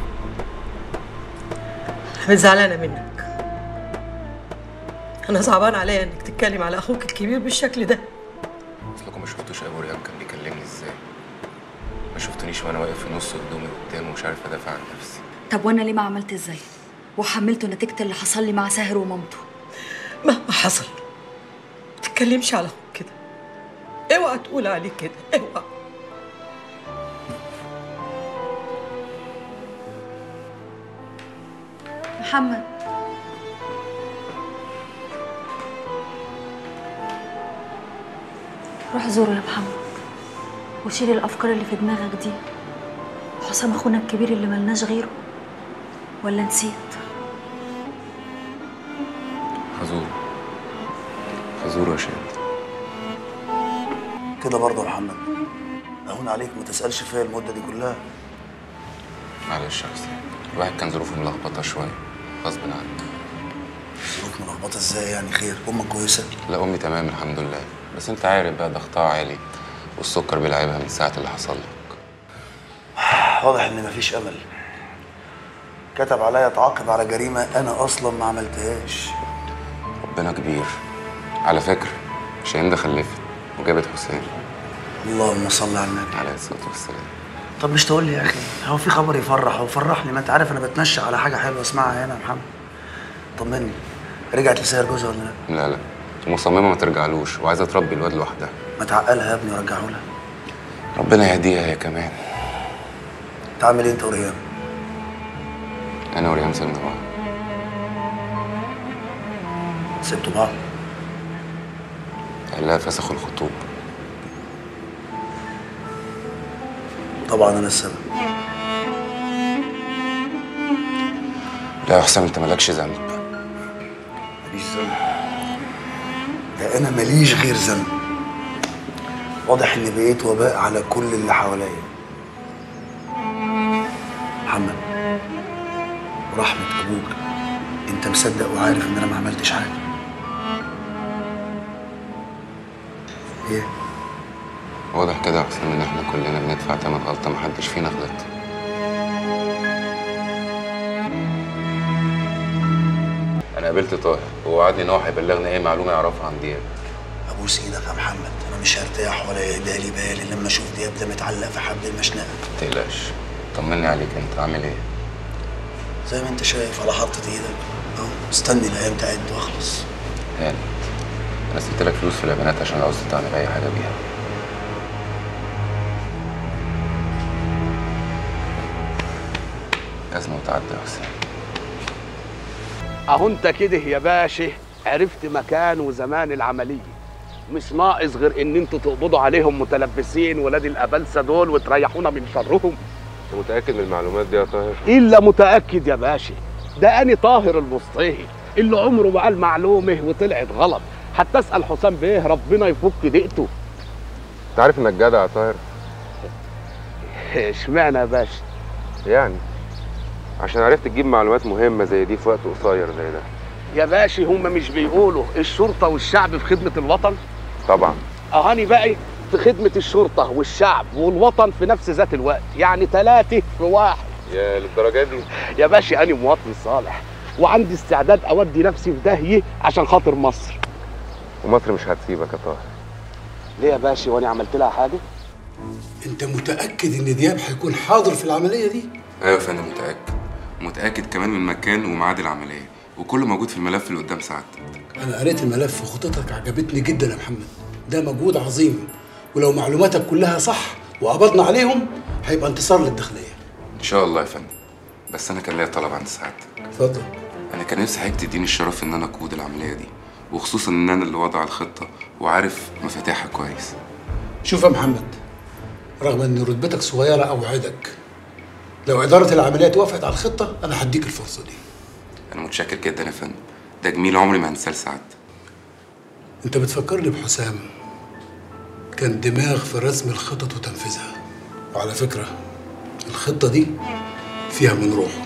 انا زعلانه منك انا صعبان عليا انك تتكلم على اخوك الكبير بالشكل ده اصلكم ما شفتوش ابو ريان كان بيكلمني ازاي وانا واقف في نص هدومي قدامه ومش عارف ادافع عن نفسي طب وانا ليه ما عملت ازاي وحملته نتيجه اللي حصل لي مع ساهر ومامته مهما حصل ما تتكلمش على اخوك كده اوعى تقول عليه كده اوعى محمد روح زوره يا محمد وشيل الافكار اللي في دماغك دي حسام اخونا الكبير اللي ملناش غيره ولا نسيت هزوره هزوره يا شاد كده برضه يا محمد اهون عليك ما تسالش فيا المده دي كلها معلش يا حسين الواحد كان ظروفه ملخبطه شويه غصب عنه ظروف ملخبطه ازاي يعني خير امك كويسه لا امي تمام الحمد لله بس انت عارف بقى ضغطها عالي والسكر بيلعبها من ساعه اللي حصل لك واضح ان مفيش امل كتب عليا اتعاقب على جريمه انا اصلا ما عملتهاش ربنا كبير على فكره شاهين ده خلفت وجابت حسين اللهم صل على النبي عليه الصلاه والسلام طب مش تقول لي يا اخي هو في خبر يفرح وفرحني ما انت عارف انا بتنشأ على حاجه حلوه اسمعها هنا يا محمد طمني رجعت لساير جوزها ولا لا لا لا مصممه ما ترجعلوش وعايزه تربي الواد لوحدها ما تعقلها يا ابني ورجعه لها ربنا يهديها هي كمان تعمل ايه انت وريان انا وريان سيبنا بعض سبتوا بعض قال لها فسخوا الخطوبه طبعا انا السبب لا يا حسام انت مالكش ذنب ماليش ذنب ده انا ماليش غير ذنب واضح اني بقيت وباء على كل اللي حواليا محمد ورحمة ابوك انت مصدق وعارف ان انا ما عملتش حاجة ايه واضح كده يا حسام ان احنا كلنا بندفع تمن غلطه محدش فينا غلط انا قابلت طاهر ووعدني ان هو هيبلغني اي معلومه يعرفها عن دياب ابوس ايدك يا محمد انا مش هرتاح ولا يهدالي بالي لما اشوف دياب ده متعلق في حبل المشنقة ما تقلقش طمني عليك انت عامل ايه زي ما انت شايف على حطة ايدك اهو مستني الايام تعد واخلص هانت انا سبت لك فلوس في البنات عشان لو عاوز تعمل اي حاجه بيها أزمة وتعدي يا حسام اهو انت كده يا باشا عرفت مكان وزمان العمليه مش ناقص غير ان انتوا تقبضوا عليهم متلبسين ولاد الابلسه دول وتريحونا من شرهم انت متاكد من المعلومات دي يا طاهر الا متاكد يا باشا ده اني طاهر المصطهي اللي عمره ما قال معلومه وطلعت غلط حتى اسال حسام بيه ربنا يفك دقته انت عارف انك جدع يا طاهر اشمعنى يا باشا يعني عشان عرفت تجيب معلومات مهمه زي دي في وقت قصير زي ده يا باشا هم مش بيقولوا الشرطه والشعب في خدمه الوطن طبعا اهاني بقى في خدمه الشرطه والشعب والوطن في نفس ذات الوقت يعني ثلاثه في واحد يا للدرجه دي يا باشا انا مواطن صالح وعندي استعداد اودي نفسي في داهيه عشان خاطر مصر ومصر مش هتسيبك يا طاهر ليه يا باشا وانا عملت لها حاجه انت متاكد ان دياب هيكون حاضر في العمليه دي ايوه يا فندم متاكد متاكد كمان من مكان وميعاد العمليه وكله موجود في الملف اللي قدام سعادتك انا قريت الملف وخطتك عجبتني جدا يا محمد ده مجهود عظيم ولو معلوماتك كلها صح وقبضنا عليهم هيبقى انتصار للداخليه ان شاء الله يا فندم بس انا كان ليا طلب عند سعادتك اتفضل انا كان نفسي حضرتك تديني الشرف ان انا اقود العمليه دي وخصوصا ان انا اللي وضع الخطه وعارف مفاتيحها كويس شوف يا محمد رغم ان رتبتك صغيره اوعدك لو اداره العمليات وافقت على الخطه انا هديك الفرصه دي انا متشكر جدا يا فندم ده جميل عمري ما هنساه لسعادتك انت بتفكرني بحسام كان دماغ في رسم الخطط وتنفيذها وعلى فكره الخطه دي فيها من روحه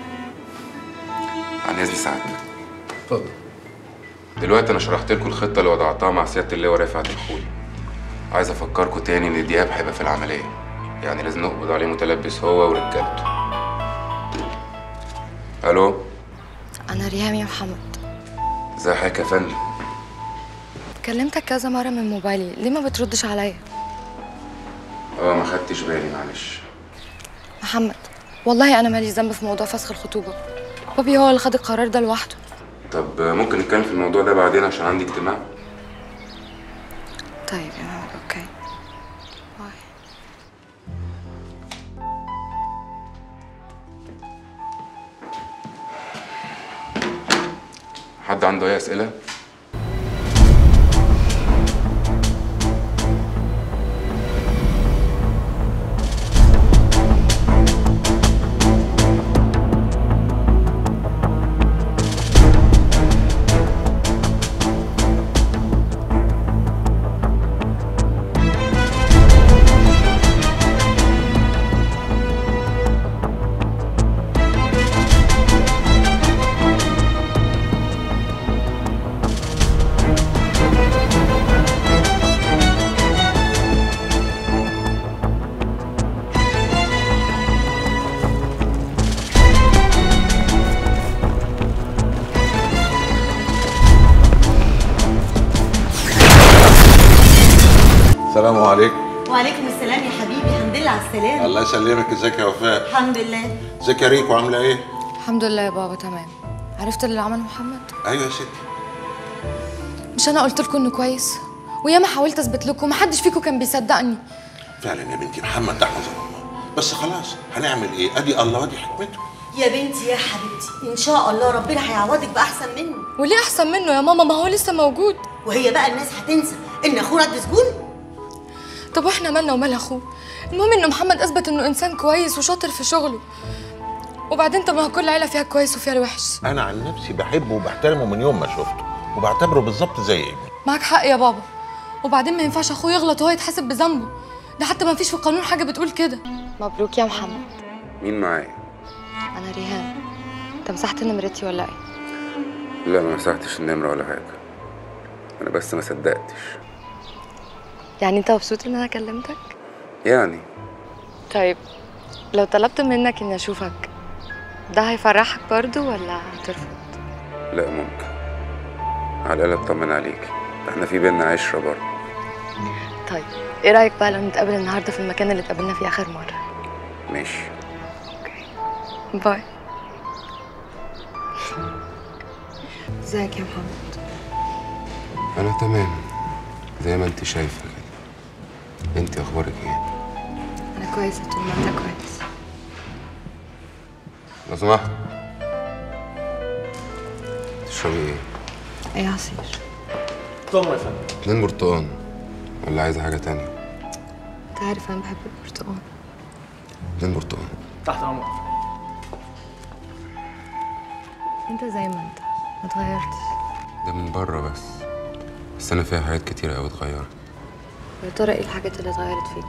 عن اذن سعادتك اتفضل دلوقتي انا شرحت لكم الخطه اللي وضعتها مع سياده اللواء رفعت الخولي عايز افكركم تاني ان دياب هيبقى في العمليه يعني لازم نقبض عليه متلبس هو ورجالته الو انا ريهام يا محمد ازي حضرتك يا فندم كلمتك كذا مره من موبايلي ليه ما بتردش عليا اه ما خدتش بالي معلش محمد والله انا ماليش ذنب في موضوع فسخ الخطوبه بابي هو اللي خد القرار ده لوحده طب ممكن نتكلم في الموضوع ده بعدين عشان عندي اجتماع طيب يا محمد اوكي حد عنده اي اسئله السلام عليكم وعليكم السلام يا حبيبي الحمد لله على السلامه الله يسلمك ازيك يا وفاء الحمد لله ازيك يا ريكو عامله ايه الحمد لله يا بابا تمام عرفت اللي عمله محمد ايوه يا ستي مش انا قلت لكم انه كويس وياما حاولت اثبت لكم محدش فيكم كان بيصدقني فعلا يا بنتي محمد ده حزن الله بس خلاص هنعمل ايه ادي الله وادي حكمته يا بنتي يا حبيبتي ان شاء الله ربنا هيعوضك باحسن منه وليه احسن منه يا ماما ما هو لسه موجود وهي بقى الناس هتنسى ان اخوه رد سجون طب واحنا مالنا ومال اخوه المهم ان محمد اثبت انه انسان كويس وشاطر في شغله وبعدين طب ما هو كل عيله فيها كويس وفيها الوحش انا عن نفسي بحبه وبحترمه من يوم ما شفته وبعتبره بالظبط زي ابني معاك حق يا بابا وبعدين ما ينفعش اخوه يغلط وهو يتحاسب بذنبه ده حتى ما فيش في القانون حاجه بتقول كده مبروك يا محمد مين معايا انا ريهام انت مسحت نمرتي ولا ايه لا ما مسحتش النمره ولا حاجه انا بس ما صدقتش يعني انت مبسوط ان انا كلمتك يعني طيب لو طلبت منك اني اشوفك ده هيفرحك برضو ولا هترفض لا ممكن على الاقل اطمن عليكي احنا في بينا عشره برضه طيب ايه رايك بقى لو نتقابل النهارده في المكان اللي اتقابلنا فيه اخر مره ماشي باي ازيك يا محمد انا تمام زي ما انت شايفه كده انت اخبارك ايه انا كويسه طول ما انت كويس لو سمحت تشربي ايه ايه عصير طمع يا فندم اتنين برتقان ولا عايزه حاجه تانية انت عارف انا بحب البرتقال اتنين برتقان تحت امرك انت زي ما انت ما اتغيرتش ده من بره بس بس انا فيها حاجات كتيره قوي اتغيرت يا ترى ايه الحاجات اللي اتغيرت فيك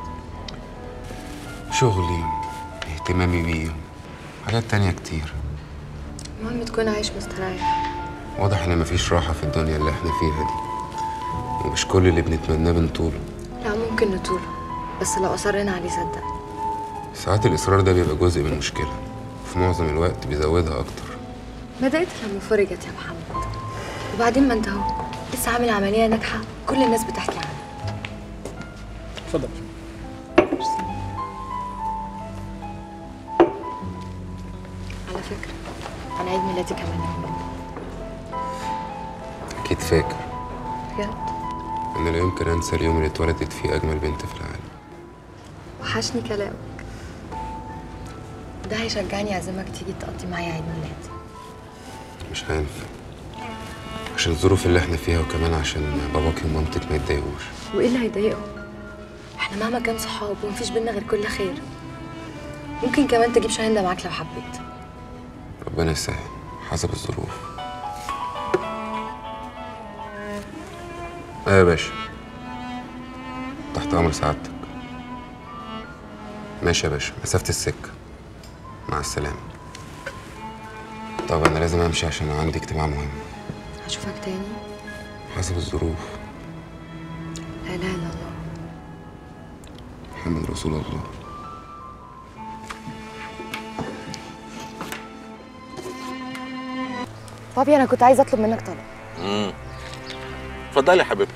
شغلي اهتمامي بيه حاجات تانية كتير المهم تكون عايش مستريح واضح ان مفيش راحه في الدنيا اللي احنا فيها دي ومش كل اللي بنتمناه بنطوله لا ممكن نطوله بس لو اصرينا عليه صدق ساعات الاصرار ده بيبقى جزء من المشكله وفي معظم الوقت بيزودها اكتر بدأت لما فرجت يا محمد وبعدين ما انت اهو لسه عامل عملية ناجحة كل الناس بتحكي عنها اتفضل على فكرة أنا عيد ميلادي كمان يوم اكيد فاكر بجد انا لا يمكن انسى اليوم اللي اتولدت فيه اجمل بنت في العالم وحشني كلامك ده هيشجعني أعزمك تيجي تقضي معايا عيد ميلادي مش هينفع عشان الظروف اللي احنا فيها وكمان عشان باباكي ومامتك ما يتضايقوش وإيه اللي هيضايقهم؟ احنا مهما كان صحاب ومفيش بينا غير كل خير ممكن كمان تجيب شاهين ده معاك لو حبيت ربنا يسهل حسب الظروف ايه يا باشا تحت امر سعادتك ماشي يا باشا مسافة السكة مع السلامة طب انا لازم امشي عشان عندي اجتماع مهم هشوفك تاني حسب الظروف لا إله إلا الله محمد رسول الله بابي أنا كنت عايزة أطلب منك طلب امم اتفضلي يا حبيبتي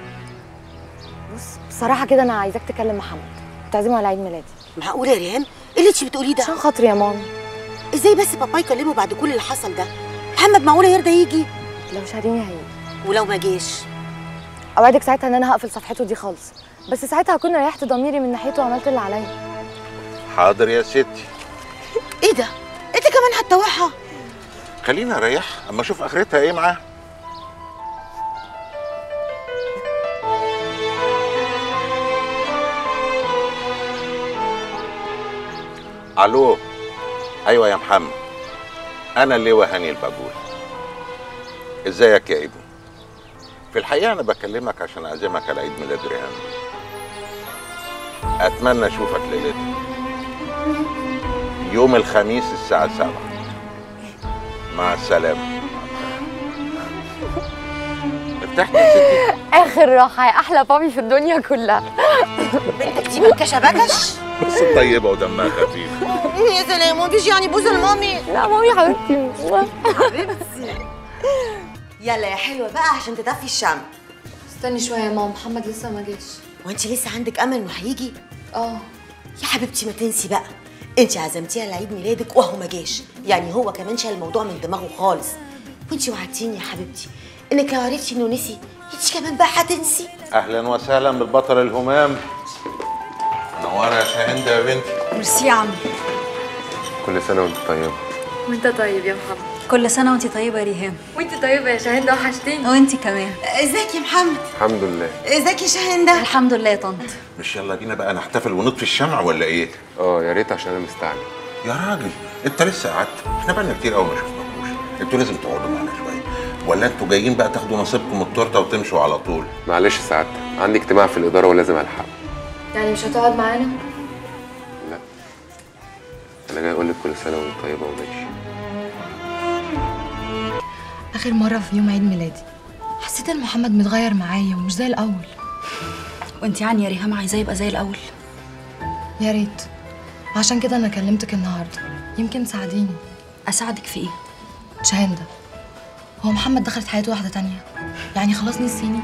بص بصراحة كده أنا عايزاك تكلم محمد تعزمه على عيد ميلادي معقول يا ريهام ايه اللي انت بتقوليه ده عشان خاطري يا ماما ازاي بس بابا يكلمه بعد كل اللي حصل ده محمد معقوله يرضى يجي لو شاريني هيجي ولو ما جاش اوعدك ساعتها ان انا هقفل صفحته دي خالص بس ساعتها هكون ريحت ضميري من ناحيته وعملت اللي عليا حاضر يا ستي ايه ده انت كمان هتطوعها خليني اريحها اما اشوف اخرتها ايه معاها الو ايوه يا محمد انا اللواء هاني الباجول ازيك يا ابني في الحقيقه انا بكلمك عشان اعزمك على عيد ميلاد ريهام اتمنى اشوفك ليلتها يوم الخميس الساعه 7 مع السلامه ارتحت يا ستي اخر راحه يا احلى بابي في الدنيا كلها بنتك دي بكشه بكش بس طيبه ودمها خفيف يا سلام مفيش يعني بوزه لمامي لا مامي حبيبتي حبيبتي يلا يا حلوه بقى عشان تطفي الشمع استني شويه يا ماما محمد لسه ما جاش وانت لسه عندك امل انه هيجي اه يا حبيبتي ما تنسي بقى انت عزمتيها لعيد ميلادك وهو ما جاش يعني هو كمان شال الموضوع من دماغه خالص وانت وعدتيني يا حبيبتي انك لو عرفتي انه نسي انت كمان بقى هتنسي اهلا وسهلا بالبطل الهمام منوره يا شاهندة يا بنتي ميرسي يا عم كل سنه وانت طيبه وانت طيب يا محمد كل سنه وانت طيبه يا ريهام وانت طيبه يا شاهين وحشتيني وانت كمان ازيك يا محمد الحمد لله ازيك يا شاهندة الحمد لله يا طنط مش يلا بينا بقى نحتفل ونطفي الشمع ولا ايه اه يا ريت عشان انا مستعجل يا راجل انت لسه قعدت احنا بقالنا كتير قوي ما شفناكوش انتوا لازم تقعدوا معانا شويه ولا انتوا جايين بقى تاخدوا نصيبكم من التورته وتمشوا على طول معلش سعادتك عندي اجتماع في الاداره ولازم الحق يعني مش هتقعد معانا لا انا جاي اقول لك كل سنه وانت طيبه وماشي اخر مره في يوم عيد ميلادي حسيت ان محمد متغير معايا ومش زي الاول وانت يعني يا ريهام عايزاه يبقى زي الاول يا ريت عشان كده انا كلمتك النهارده يمكن تساعديني اساعدك في ايه شاهندة هو محمد دخلت حياته واحده تانية يعني خلاص نسيني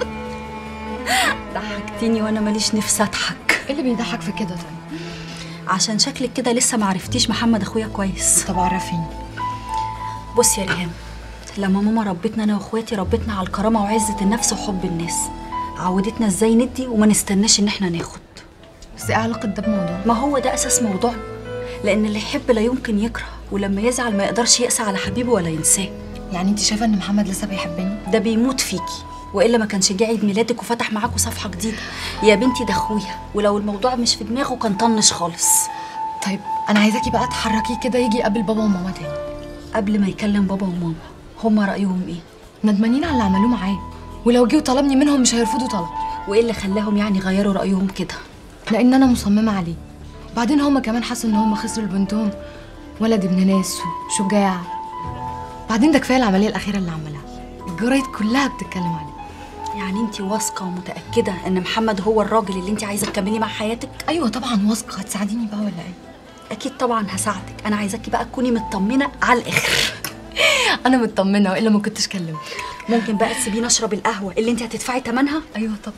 ضحكتيني وانا ماليش نفسي اضحك ايه اللي بيضحك في كده طيب عشان شكلك كده لسه معرفتيش محمد اخويا كويس طب عرفيني بصي يا ريهام لما ماما ربتنا انا واخواتي ربتنا على الكرامه وعزه النفس وحب الناس عودتنا ازاي ندي وما نستناش ان احنا ناخد بس ايه علاقه ده بموضوع ما هو ده اساس موضوعنا لان اللي يحب لا يمكن يكره ولما يزعل ما يقدرش يقسى على حبيبه ولا ينساه يعني انت شايفه ان محمد لسه بيحبني ده بيموت فيكي والا ما كانش جه عيد ميلادك وفتح معاكوا صفحه جديده يا بنتي ده اخويا ولو الموضوع مش في دماغه كان طنش خالص طيب انا عايزاكي بقى تحركيه كده يجي يقابل بابا وماما تاني قبل ما يكلم بابا وماما هما رايهم ايه ندمانين على اللي عملوه معاه ولو جه وطلبني منهم مش هيرفضوا طلب وايه اللي خلاهم يعني يغيروا رايهم كده لان انا مصممه عليه بعدين هما كمان حسوا ان هما خسروا لبنتهم ولد ابن ناس وشجاع بعدين ده كفايه العمليه الاخيره اللي عملها الجرايد كلها بتتكلم عليه يعني انت واثقه ومتاكده ان محمد هو الراجل اللي انت عايزه تكملي مع حياتك ايوه طبعا واثقه هتساعديني بقى ولا ايه اكيد طبعا هساعدك انا عايزاكي بقى تكوني مطمنه على الاخر انا مطمنه والا ما كنتش كلمت ممكن بقى تسيبيني اشرب القهوه اللي انت هتدفعي ثمنها ايوه طبعا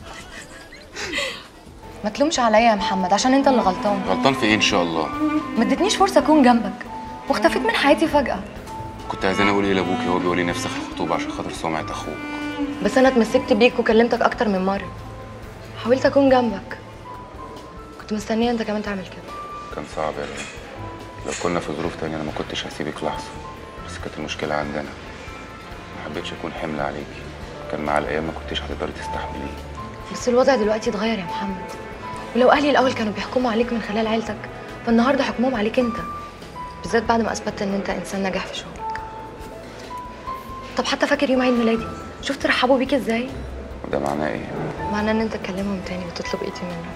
ما تلومش عليا يا محمد عشان انت اللي غلطان غلطان في ايه ان شاء الله ما ادتنيش فرصه اكون جنبك واختفيت من حياتي فجاه كنت عايزاني اقول ايه لابوكي وهو بيقول لي نفسك الخطوبه عشان خاطر سمعه اخوك بس انا اتمسكت بيك وكلمتك اكتر من مره حاولت اكون جنبك كنت مستنيه انت كمان تعمل كده كان صعب يا ريم لو كنا في ظروف تانية انا ما كنتش هسيبك لحظه بس كانت المشكله عندنا ما حبيتش اكون حمل عليكي كان مع الايام ما كنتش هتقدري تستحمليه بس الوضع دلوقتي اتغير يا محمد ولو اهلي الاول كانوا بيحكموا عليك من خلال عيلتك فالنهارده حكمهم عليك انت بالذات بعد ما اثبتت ان انت انسان ناجح في شغلك طب حتى فاكر يوم عيد ميلادي شفت رحبوا بيك ازاي وده معناه ايه معناه ان انت تكلمهم تاني وتطلب ايدي منهم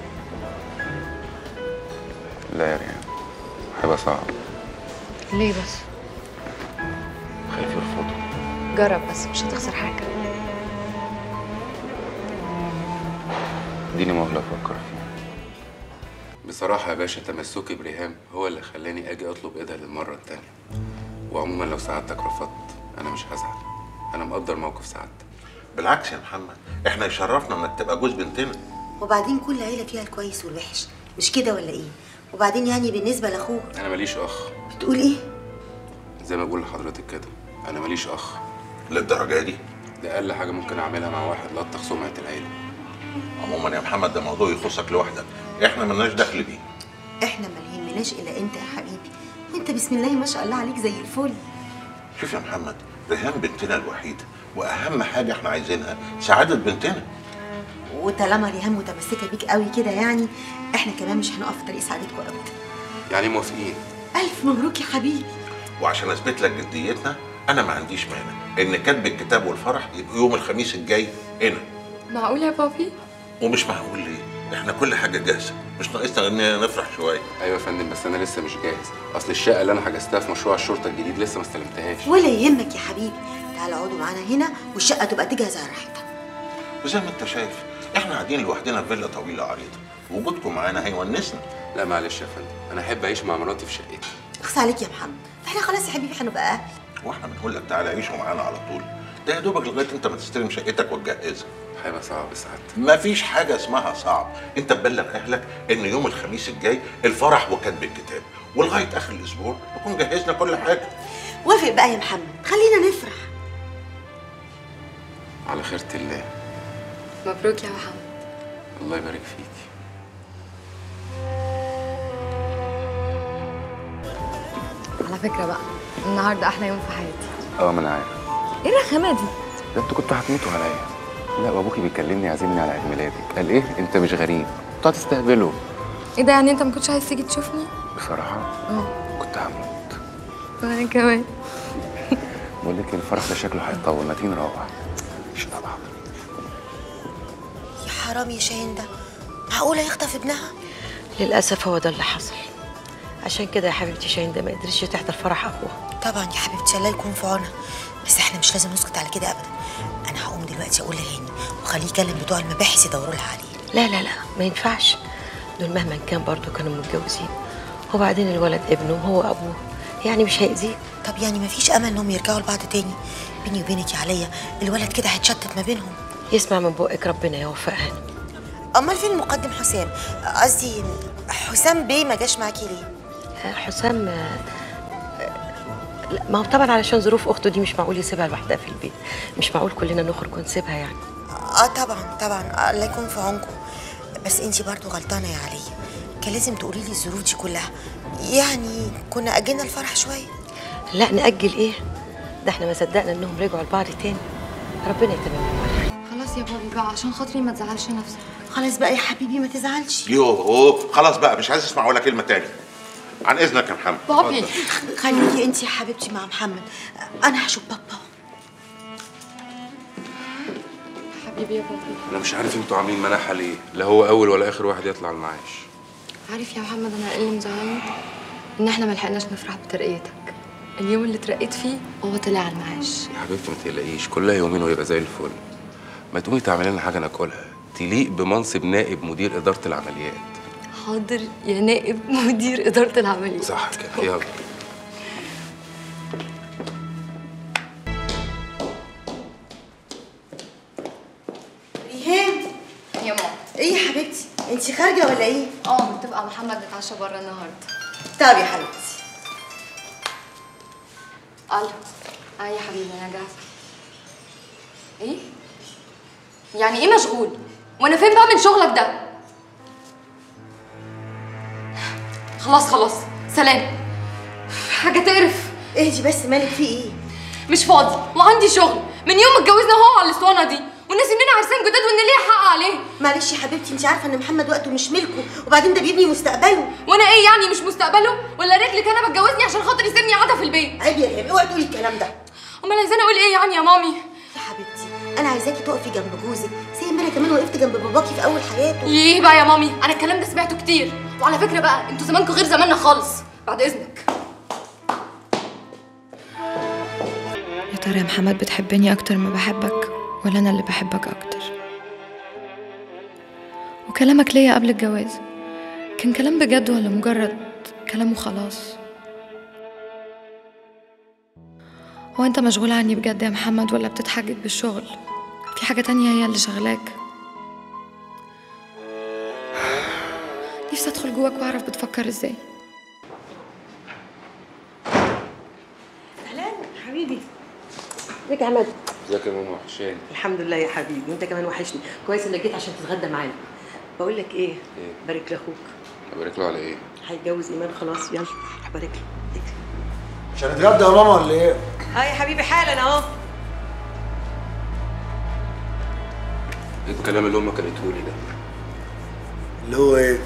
لا يا ريم هيبقى صعب ليه بس خايف يرفضوا جرب بس مش هتخسر حاجه اديني مهله افكر فيها بصراحه يا باشا تمسكي بريهام هو اللي خلاني اجي اطلب ايدها للمره التانية وعموما لو سعادتك رفضت انا مش هزعل انا مقدر موقف سعادتك بالعكس يا محمد احنا يشرفنا انك تبقى جوز بنتنا وبعدين كل عيله فيها الكويس والوحش مش كده ولا ايه وبعدين يعني بالنسبه لاخوك انا ماليش اخ بتقول ايه زي ما بقول لحضرتك كده انا ماليش اخ للدرجه دي ده اقل حاجه ممكن اعملها مع واحد لطخ سمعه العيله عموما يا محمد ده موضوع يخصك لوحدك احنا ملناش دخل بيه احنا ما يهمناش الا انت يا حبيبي وانت بسم الله ما شاء الله عليك زي الفل شوف يا محمد ريهام بنتنا الوحيده واهم حاجه احنا عايزينها سعاده بنتنا وطالما ريهام متمسكه بيك قوي كده يعني احنا كمان مش هنقف في طريق سعادتكم ابدا يعني موافقين الف مبروك يا حبيبي وعشان اثبت لك جديتنا انا ما عنديش مانع ان كتب الكتاب والفرح يبقى يوم الخميس الجاي هنا معقول يا بابي ومش معقول ليه احنا كل حاجه جاهزه مش ناقصنا ان نفرح شويه ايوه يا فندم بس انا لسه مش جاهز اصل الشقه اللي انا حجزتها في مشروع الشرطه الجديد لسه ما استلمتهاش ولا يهمك يا حبيبي تعال اقعدوا معانا هنا والشقه تبقى تجهز على راحتها وزي ما انت شايف احنا قاعدين لوحدنا في فيلا طويله عريضه وجودكم معانا هيونسنا لا معلش يا فندم انا احب اعيش مع مراتي في شقتي اخص عليك يا محمد احنا خلاص يا حبيبي هنبقى اهل واحنا بنقول لك تعالى عيشوا معانا على طول ده يا دوبك لغايه انت ما تستلم شقتك وتجهزها هيبقى صعب سعادتك مفيش حاجه اسمها صعب انت تبلغ اهلك ان يوم الخميس الجاي الفرح وكتب الكتاب ولغايه اخر الاسبوع نكون جهزنا كل حاجه وافق بقى يا محمد خلينا نفرح على خيرة الله مبروك يا محمد الله يبارك فيك على فكره بقى النهارده احلى يوم في حياتي اه ما انا عارف ايه الرخامه دي ده انتوا كنتوا هتموتوا عليا لا وابوكي بيكلمني يعزمني على عيد ميلادك قال ايه انت مش غريب انتوا هتستقبلوا ايه ده يعني انت ما كنتش عايز تيجي تشوفني بصراحه اه كنت هموت وانا كمان بقول لك الفرح ده شكله هيطول ما تيجي نروح مش طبعا يا حرام يا شاهين ده معقوله يخطف ابنها للاسف هو ده اللي حصل عشان كده يا حبيبتي شاهين ده ما قدرتش تحضر فرح اخوها طبعا يا حبيبتي الله يكون في عونها بس احنا مش لازم نسكت على كده ابدا انا هقوم دلوقتي اقول لهاني وخليه يكلم بتوع المباحث يدوروا لها عليه لا لا لا ما ينفعش دول مهما كان برضو كانوا متجوزين وبعدين الولد ابنه وهو ابوه يعني مش هيأذيه طب يعني مفيش امل انهم يرجعوا لبعض تاني بيني وبينك يا عليا الولد كده هيتشتت ما بينهم يسمع من بقك ربنا يوفقها امال فين المقدم حسام قصدي حسام بيه ما جاش معاكي ليه حسام آه، لا ما هو طبعا علشان ظروف اخته دي مش معقول يسيبها لوحدها في البيت مش معقول كلنا نخرج ونسيبها يعني اه طبعا طبعا الله يكون في عونكم بس انتي برضو غلطانه يا عليا كان لازم تقولي لي الظروف دي كلها يعني كنا اجلنا الفرح شويه لا نأجل ايه ده احنا ما صدقنا انهم رجعوا لبعض تاني ربنا يتمم خلاص يا بابي بقى عشان خاطري ما تزعلش نفسك خلاص بقى يا حبيبي ما تزعلش يوه خلاص بقى مش عايز اسمع ولا كلمه تاني عن اذنك يا محمد بابي اتفضل. خليكي انتي يا حبيبتي مع محمد انا هشوف بابا حبيبي يا بابي انا مش عارف انتوا عاملين مناحه ليه لا هو اول ولا اخر واحد يطلع المعاش عارف يا محمد انا ايه اللي مزعلني ان احنا ما لحقناش نفرح بترقيتك اليوم اللي اترقيت فيه هو طلع على المعاش يا حبيبتي ما تقلقيش كلها يومين ويبقى زي الفل ما تقومي تعملي لنا حاجه ناكلها تليق بمنصب نائب مدير اداره العمليات حاضر يا نائب مدير اداره العمليات صح كده يلا ريهام يا ماما ايه يا حبيبتي انتي خارجه ولا ايه اه متفقه محمد نتعشى بره النهارده طب يا حبيبتي الو اه يا حبيبي انا جاهزه ايه يعني ايه مشغول وانا فين بقى من شغلك ده خلاص خلاص سلام حاجه تقرف اهدي بس مالك في ايه مش فاضي وعندي شغل من يوم ما اتجوزنا هو على الاسطوانه دي والناس اننا عرسان جداد وان ليا حق عليه معلش يا حبيبتي انت عارفه ان محمد وقته مش ملكه وبعدين ده بيبني مستقبله وانا ايه يعني مش مستقبله ولا رجلك انا بتجوزني عشان خاطر يسيبني قاعده في البيت عيب يا ريهام اوعي تقولي الكلام ده امال عايزاني اقول ايه يعني يا مامي يا حبيبتي انا عايزاكي تقفي جنب جوزك زي ما انا كمان وقفت جنب باباكي في اول حياته ايه بقى يا مامي انا الكلام ده سمعته كتير وعلى فكره بقى انتوا زمانكم غير زماننا خالص بعد اذنك يا ترى يا محمد بتحبني أكتر ما بحبك ولا أنا اللي بحبك أكتر وكلامك ليا قبل الجواز كان كلام بجد ولا مجرد كلام وخلاص هو أنت مشغول عني بجد يا محمد ولا بتتحجج بالشغل في حاجة تانية هي اللي شغلاك نفسي أدخل جواك واعرف بتفكر ازاي اهلا حبيبي ازيك يا عماد ازيك يا ماما وحشاني الحمد لله يا حبيبي وانت كمان وحشني كويس انك جيت عشان تتغدى معانا بقول لك ايه ايه بارك لاخوك ابارك له على ايه هيتجوز ايمان خلاص يلا هبارك له مش هنتغدى يا ماما ولا ايه؟ ها يا حبيبي حالا اهو ايه الكلام اللي امك قالته لي ده اللي هو ايه؟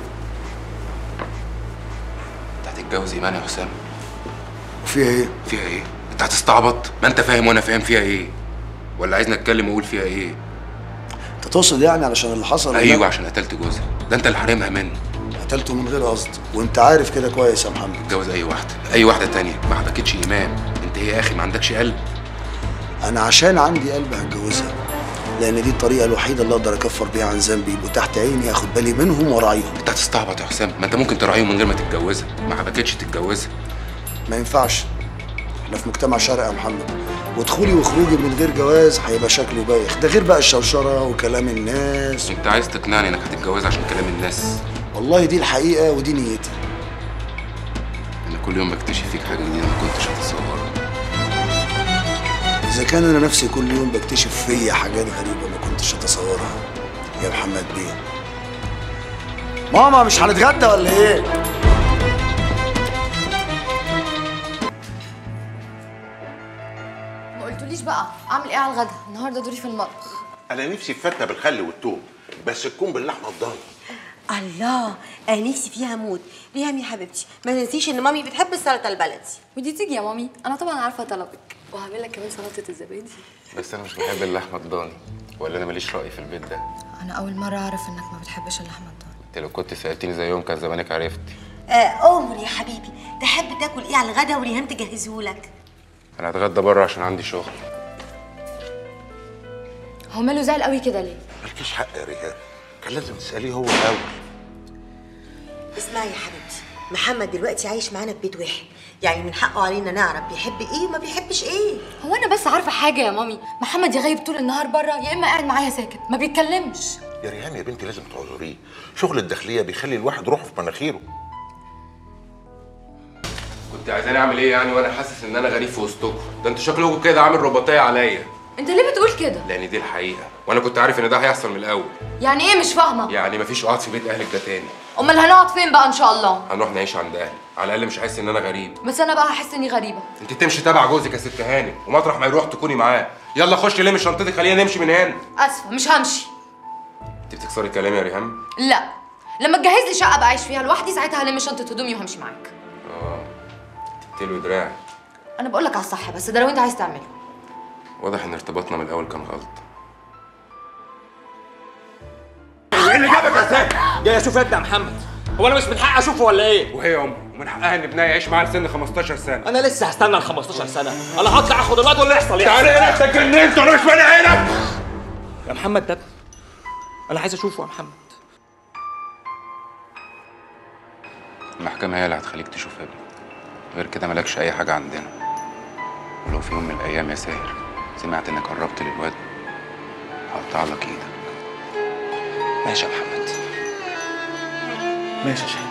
انت هتتجوز ايمان يا حسام وفيها ايه؟ فيها ايه انت هتستعبط ما انت فاهم وانا فاهم فيها ايه ولا عايزني اتكلم واقول فيها ايه انت تقصد يعني علشان اللي حصل ولا ايوه لا؟ عشان قتلت جوزها ده انت اللي حارمها منه قتلته من غير قصد وانت عارف كده كويس يا محمد اتجوز اي واحده اي واحده تانية ما عجبكتش ايمان انت ايه يا اخي ما عندكش قلب انا عشان عندي قلب هتجوزها لان دي الطريقه الوحيده اللي اقدر اكفر بيها عن ذنبي يبقوا تحت عيني اخد بالي منهم وراعيهم انت هتستعبط يا حسام ما انت ممكن تراعيهم من غير ما تتجوزها ما عجبكتش تتجوزها ما ينفعش احنا في مجتمع شرقي يا محمد ودخولي وخروجي من غير جواز هيبقى شكله بايخ ده غير بقى الشوشره وكلام الناس انت عايز تقنعني انك هتتجوزها عشان كلام الناس والله دي الحقيقه ودي نيتي انا كل يوم بكتشف فيك حاجه جديده ما كنتش اتصورها اذا كان انا نفسي كل يوم بكتشف فيا حاجات غريبه ما كنتش اتصورها يا محمد بيه ماما مش هنتغدى ولا ايه ما قلتوليش بقى اعمل ايه على الغدا النهارده دوري في المطبخ انا نفسي في فتة بالخل والثوم بس تكون باللحمه الضاني الله انا نفسي فيها موت ريهام يا حبيبتي ما تنسيش ان مامي بتحب السلطه البلدي ودي تيجي يا مامي انا طبعا عارفه طلبك وهعمل لك كمان سلطه الزبادي بس انا مش بحب اللحمه الضاني ولا انا ماليش راي في البيت ده انا اول مره اعرف انك ما بتحبش اللحمه الضاني انت لو كنت سالتني زي يوم كان زمانك عرفت آه امر يا حبيبي تحب تاكل ايه على الغدا وريهام تجهزهولك انا هتغدى بره عشان عندي شغل هو ماله زعل قوي كده ليه مالكيش حق يا ريهام كان لازم تساليه هو الاول اسمعي يا حبيبتي محمد دلوقتي عايش معانا في بيت واحد يعني من حقه علينا نعرف بيحب ايه وما بيحبش ايه هو انا بس عارفه حاجه يا مامي محمد يا غايب طول النهار بره يا اما قاعد معايا ساكت ما بيتكلمش يا ريهام يا بنتي لازم تعذريه شغل الداخليه بيخلي الواحد روحه في مناخيره كنت عايزاني اعمل ايه يعني وانا حاسس ان انا غريب في وسطكم ده انتوا شكلكم كده عامل رباطيه عليا انت ليه بتقول كده لان دي الحقيقه وانا كنت عارف ان ده هيحصل من الاول يعني ايه مش فاهمه يعني مفيش قعد في بيت اهلك ده تاني امال هنقعد فين بقى ان شاء الله هنروح نعيش عند اهلي على الاقل مش هحس ان انا غريب بس انا بقى هحس اني غريبه انت تمشي تبع جوزك يا ست هانم ومطرح ما يروح تكوني معاه يلا خش لم شنطتك خلينا نمشي من هنا اسفه مش همشي انت بتكسري كلامي يا ريهام لا لما تجهز لي شقه بعيش فيها لوحدي ساعتها هلم شنطه هدومي وهمشي معاك اه تلوي دراعي انا بقول لك على الصح بس ده لو انت عايز تعمله واضح ان ارتباطنا من الاول كان غلط ايه اللي جابك يا سيد؟ جاي اشوف ابني يا محمد هو انا مش من حقي اشوفه ولا ايه؟ وهي امه ومن حقها ان ابنها يعيش معاها لسن 15 سنه انا لسه هستنى ال 15 سنه انا هطلع اخد الواد واللي يحصل يحصل تعالى هنا انت اتجننت وانا مش فاهم عينك يا محمد ده انا عايز اشوفه يا محمد المحكمة هي اللي هتخليك تشوف ابنك غير كده مالكش أي حاجة عندنا ولو في يوم من الأيام يا ساهر سمعت إنك قربت للواد هقطع لك إيدك ماشي يا محمد ماشي يا شاهين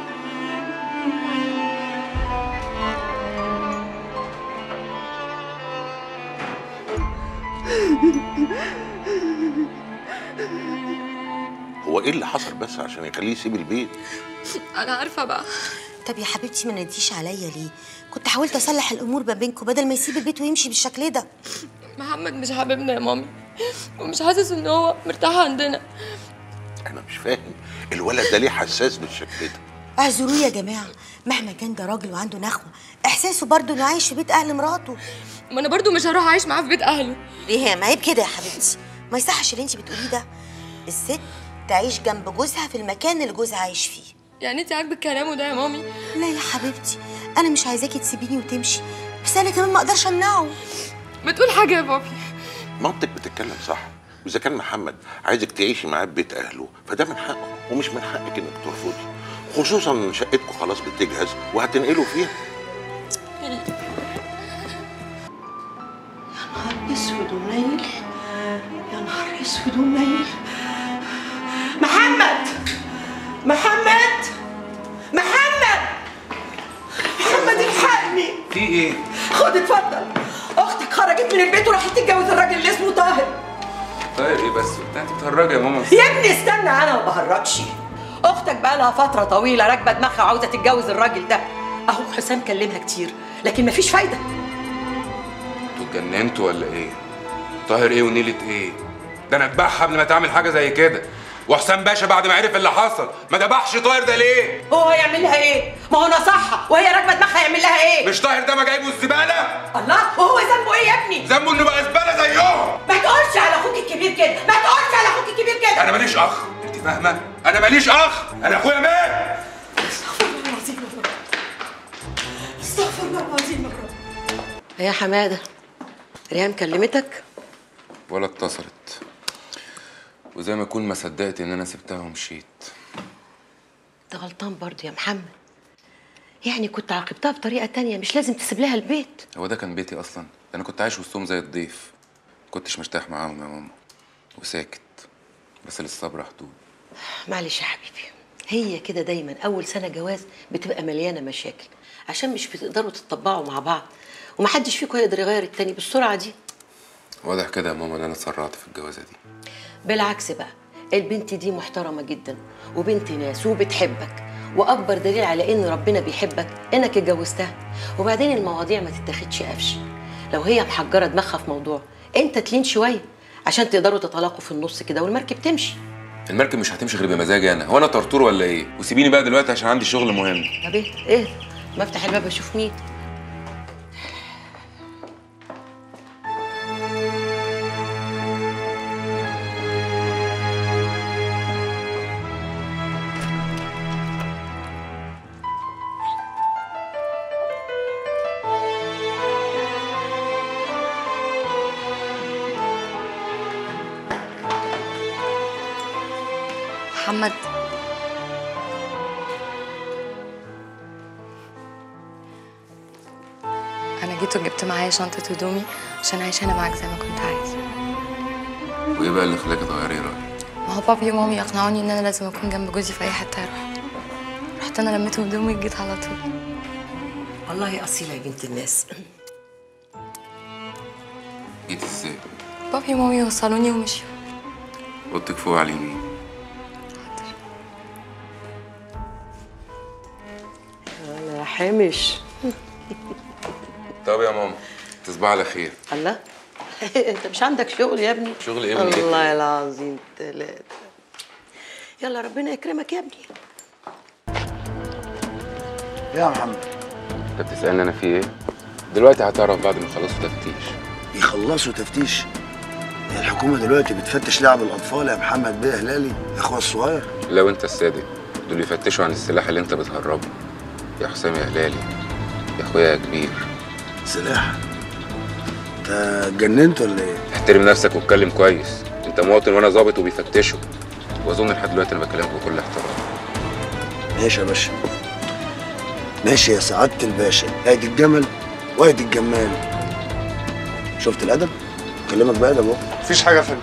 هو ايه اللي حصل بس عشان يخليه يسيب البيت انا عارفه بقى طب يا حبيبتي ما نديش عليا ليه كنت حاولت اصلح الامور ما بينكم بدل ما يسيب البيت ويمشي بالشكل ده محمد مش حاببنا يا مامي ومش حاسس ان هو مرتاح عندنا انا مش فاهم الولد ده ليه حساس بالشكل ده اعذروه يا جماعه مهما كان ده راجل وعنده نخوه احساسه برضه انه عايش في بيت اهل مراته ما انا برضو مش هروح اعيش معاه في بيت اهله ريهام عيب كده يا حبيبتي ما يصحش اللي انت بتقوليه ده الست تعيش جنب جوزها في المكان اللي جوزها عايش فيه يعني انت عاجبك كلامه ده يا مامي لا يا حبيبتي انا مش عايزاكي تسيبيني وتمشي بس انا كمان ما اقدرش امنعه بتقول حاجه يا بابي مامتك بتتكلم صح واذا كان محمد عايزك تعيشي معاه في بيت اهله فده من حقه ومش من حقك انك ترفضي خصوصا ان شقتكم خلاص بتجهز وهتنقلوا فيها نهار اسود ومنيل يا نهار اسود ومنيل محمد محمد خد اتفضل اختك خرجت من البيت وراحت تتجوز الراجل اللي اسمه طاهر طيب ايه بس وبتاع انت بتهرجي يا ماما يا ابني استنى انا ما بهرجش اختك بقى لها فتره طويله راكبه دماغها وعاوزه تتجوز الراجل ده اهو حسام كلمها كتير لكن مفيش فايده انتوا اتجننتوا ولا ايه؟ طاهر ايه ونيلة ايه؟ ده انا اتبعها قبل ما تعمل حاجه زي كده وحسام باشا بعد ما عرف اللي حصل ما ذبحش طاهر ده ليه؟ هو هيعمل لها ايه ما هو نصحها وهي راكبه دماغها يعمل لها ايه مش طاهر ده ما جايبه الزباله؟ الله وهو ذنبه ايه يا ابني ذنبه انه بقى زباله زيهم ما تقولش على اخوك الكبير كده ما تقولش على اخوك الكبير كده انا ماليش اخ انت فاهمه؟ انا ماليش اخ انا اخويا مات استغفر الله العظيم يا رب استغفر الله العظيم يا رب يا حماده ريهام كلمتك ولا اتصلت وزي ما اكون ما صدقت ان انا سبتها ومشيت انت غلطان برضه يا محمد يعني كنت عاقبتها بطريقه تانية مش لازم تسيب لها البيت هو ده كان بيتي اصلا انا كنت عايش وسطهم زي الضيف كنتش مرتاح معاهم يا ماما وساكت بس للصبر حدود معلش يا حبيبي هي كده دايما اول سنه جواز بتبقى مليانه مشاكل عشان مش بتقدروا تتطبعوا مع بعض ومحدش فيكم هيقدر يغير التاني بالسرعه دي واضح كده يا ماما ان انا اتسرعت في الجوازه دي بالعكس بقى البنت دي محترمه جدا وبنت ناس وبتحبك واكبر دليل على ان ربنا بيحبك انك اتجوزتها وبعدين المواضيع ما تتاخدش قفش لو هي محجره دماغها في موضوع انت تلين شويه عشان تقدروا تتلاقوا في النص كده والمركب تمشي المركب مش هتمشي غير بمزاجي انا هو انا طرطور ولا ايه وسيبيني بقى دلوقتي عشان عندي شغل مهم طب ايه ايه ما افتح الباب اشوف مين محمد انا جيت وجبت معايا شنطه هدومي عشان اعيش هنا معاك زي ما كنت عايز وايه بقى اللي خلاكي تغيري رايك ما هو بابي ومامي اقنعوني ان انا لازم اكون جنب جوزي في اي حته اروح رحت انا لميت هدومي وجيت على طول والله اصيله يا بنت الناس جيت ازاي بابي ومامي وصلوني ومشيوا اوضتك فوق على اليمين انا يا حمش طب يا ماما تصبح على خير الله انت مش عندك شغل يا ابني شغل ايه ونيلة والله إيه؟ العظيم ثلاثة يلا ربنا يكرمك يا ابني يا محمد انت بتسالني انا في ايه دلوقتي هتعرف بعد ما يخلصوا تفتيش يخلصوا تفتيش هي الحكومة دلوقتي بتفتش لعب الأطفال يا محمد بيه هلالي يا أخويا الصغير لو انت الصادق دول يفتشوا عن السلاح اللي انت بتهربه يا حسام يا هلالي يا اخويا يا كبير سلاح انت اتجننت ولا ايه؟ احترم نفسك واتكلم كويس انت مواطن وانا ظابط وبيفتشوا واظن لحد دلوقتي انا بكلمك بكل احترام ماشي يا باشا ماشي يا سعادة الباشا ادي الجمل وادي الجمال شفت الأدب؟ بكلمك بأدب اهو مفيش حاجه يا فندم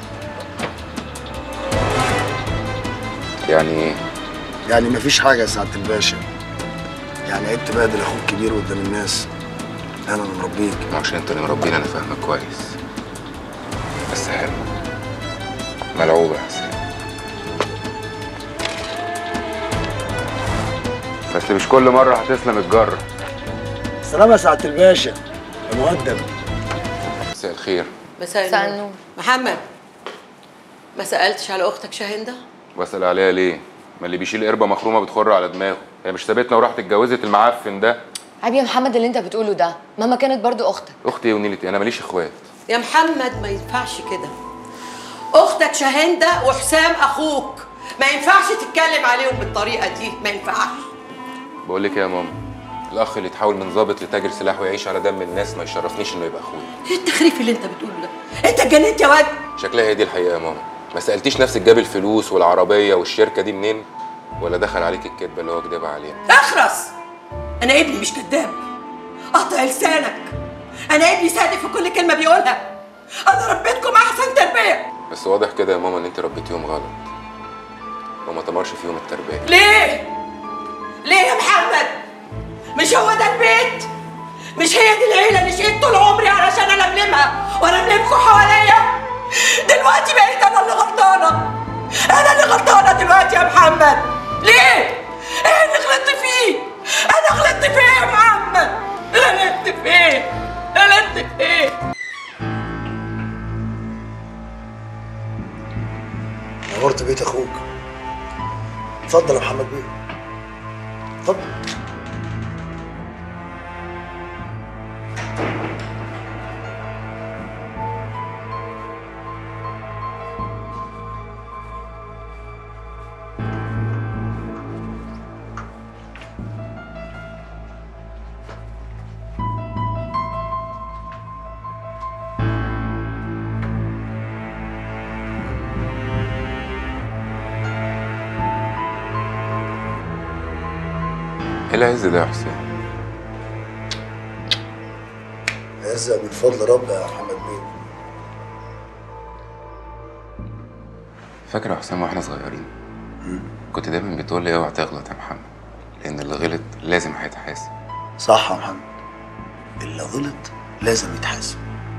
يعني ايه يعني مفيش حاجة يا سعادة الباشا يعني عيب تبادل أخوك كبير قدام الناس أنا اللي مربيك عشان انت اللي مربيني انا فاهمك كويس بس حلو ملعوبة يا حسين بس مش كل مرة هتسلم الجرة سلام يا سعادة الباشا يا مؤدب مساء الخير مساء مساء النور محمد ما سألتش على أختك شاهندة؟ بسأل عليها ليه؟ ما اللي بيشيل قربة مخرومة بتخر على دماغه هي مش سابتنا وراحت اتجوزت المعفن ده عيب يا محمد اللي انت بتقوله ده ماما كانت برضو اختك اختي ايه ونيلتي انا ماليش اخوات يا محمد ما ينفعش كده أختك شاهندة وحسام أخوك ما ينفعش تتكلم عليهم بالطريقة دي ما ينفعش بقول لك إيه يا ماما الاخ اللي يتحول من ضابط لتاجر سلاح ويعيش على دم الناس ما يشرفنيش انه يبقى اخويا ايه التخريف اللي انت بتقوله ده؟ انت اتجننت يا واد شكلها هي دي الحقيقه يا ماما ما سالتيش نفسك جاب الفلوس والعربيه والشركه دي منين ولا دخل عليك الكذبه اللي هو كدبها عليها اخرس انا ابني مش كذاب قطع لسانك انا ابني صادق في كل كلمه بيقولها انا ربيتكم احسن تربيه بس واضح كده يا ماما ان انت ربيتيهم غلط وما تمرش فيهم التربيه ليه ليه يا محمد مش هو ده البيت مش هي دي العيله اللي شقيت طول عمري علشان الملمها والملمكوا حواليا دلوقتي بقيت انا اللي غلطانه انا اللي غلطانه دلوقتي يا محمد ليه ايه اللي غلطت فيه انا غلطت في ايه يا محمد غلطت في ايه غلطت في ايه نورت بيت اخوك اتفضل يا محمد بيه اتفضل ايه العز ده يا حسين عزة من فضل ربنا يا محمد بيه فاكر يا حسام واحنا صغيرين كنت دايما بتقول لي اوعى تغلط يا محمد لان اللي غلط لازم هيتحاسب صح يا محمد اللي غلط لازم يتحاسب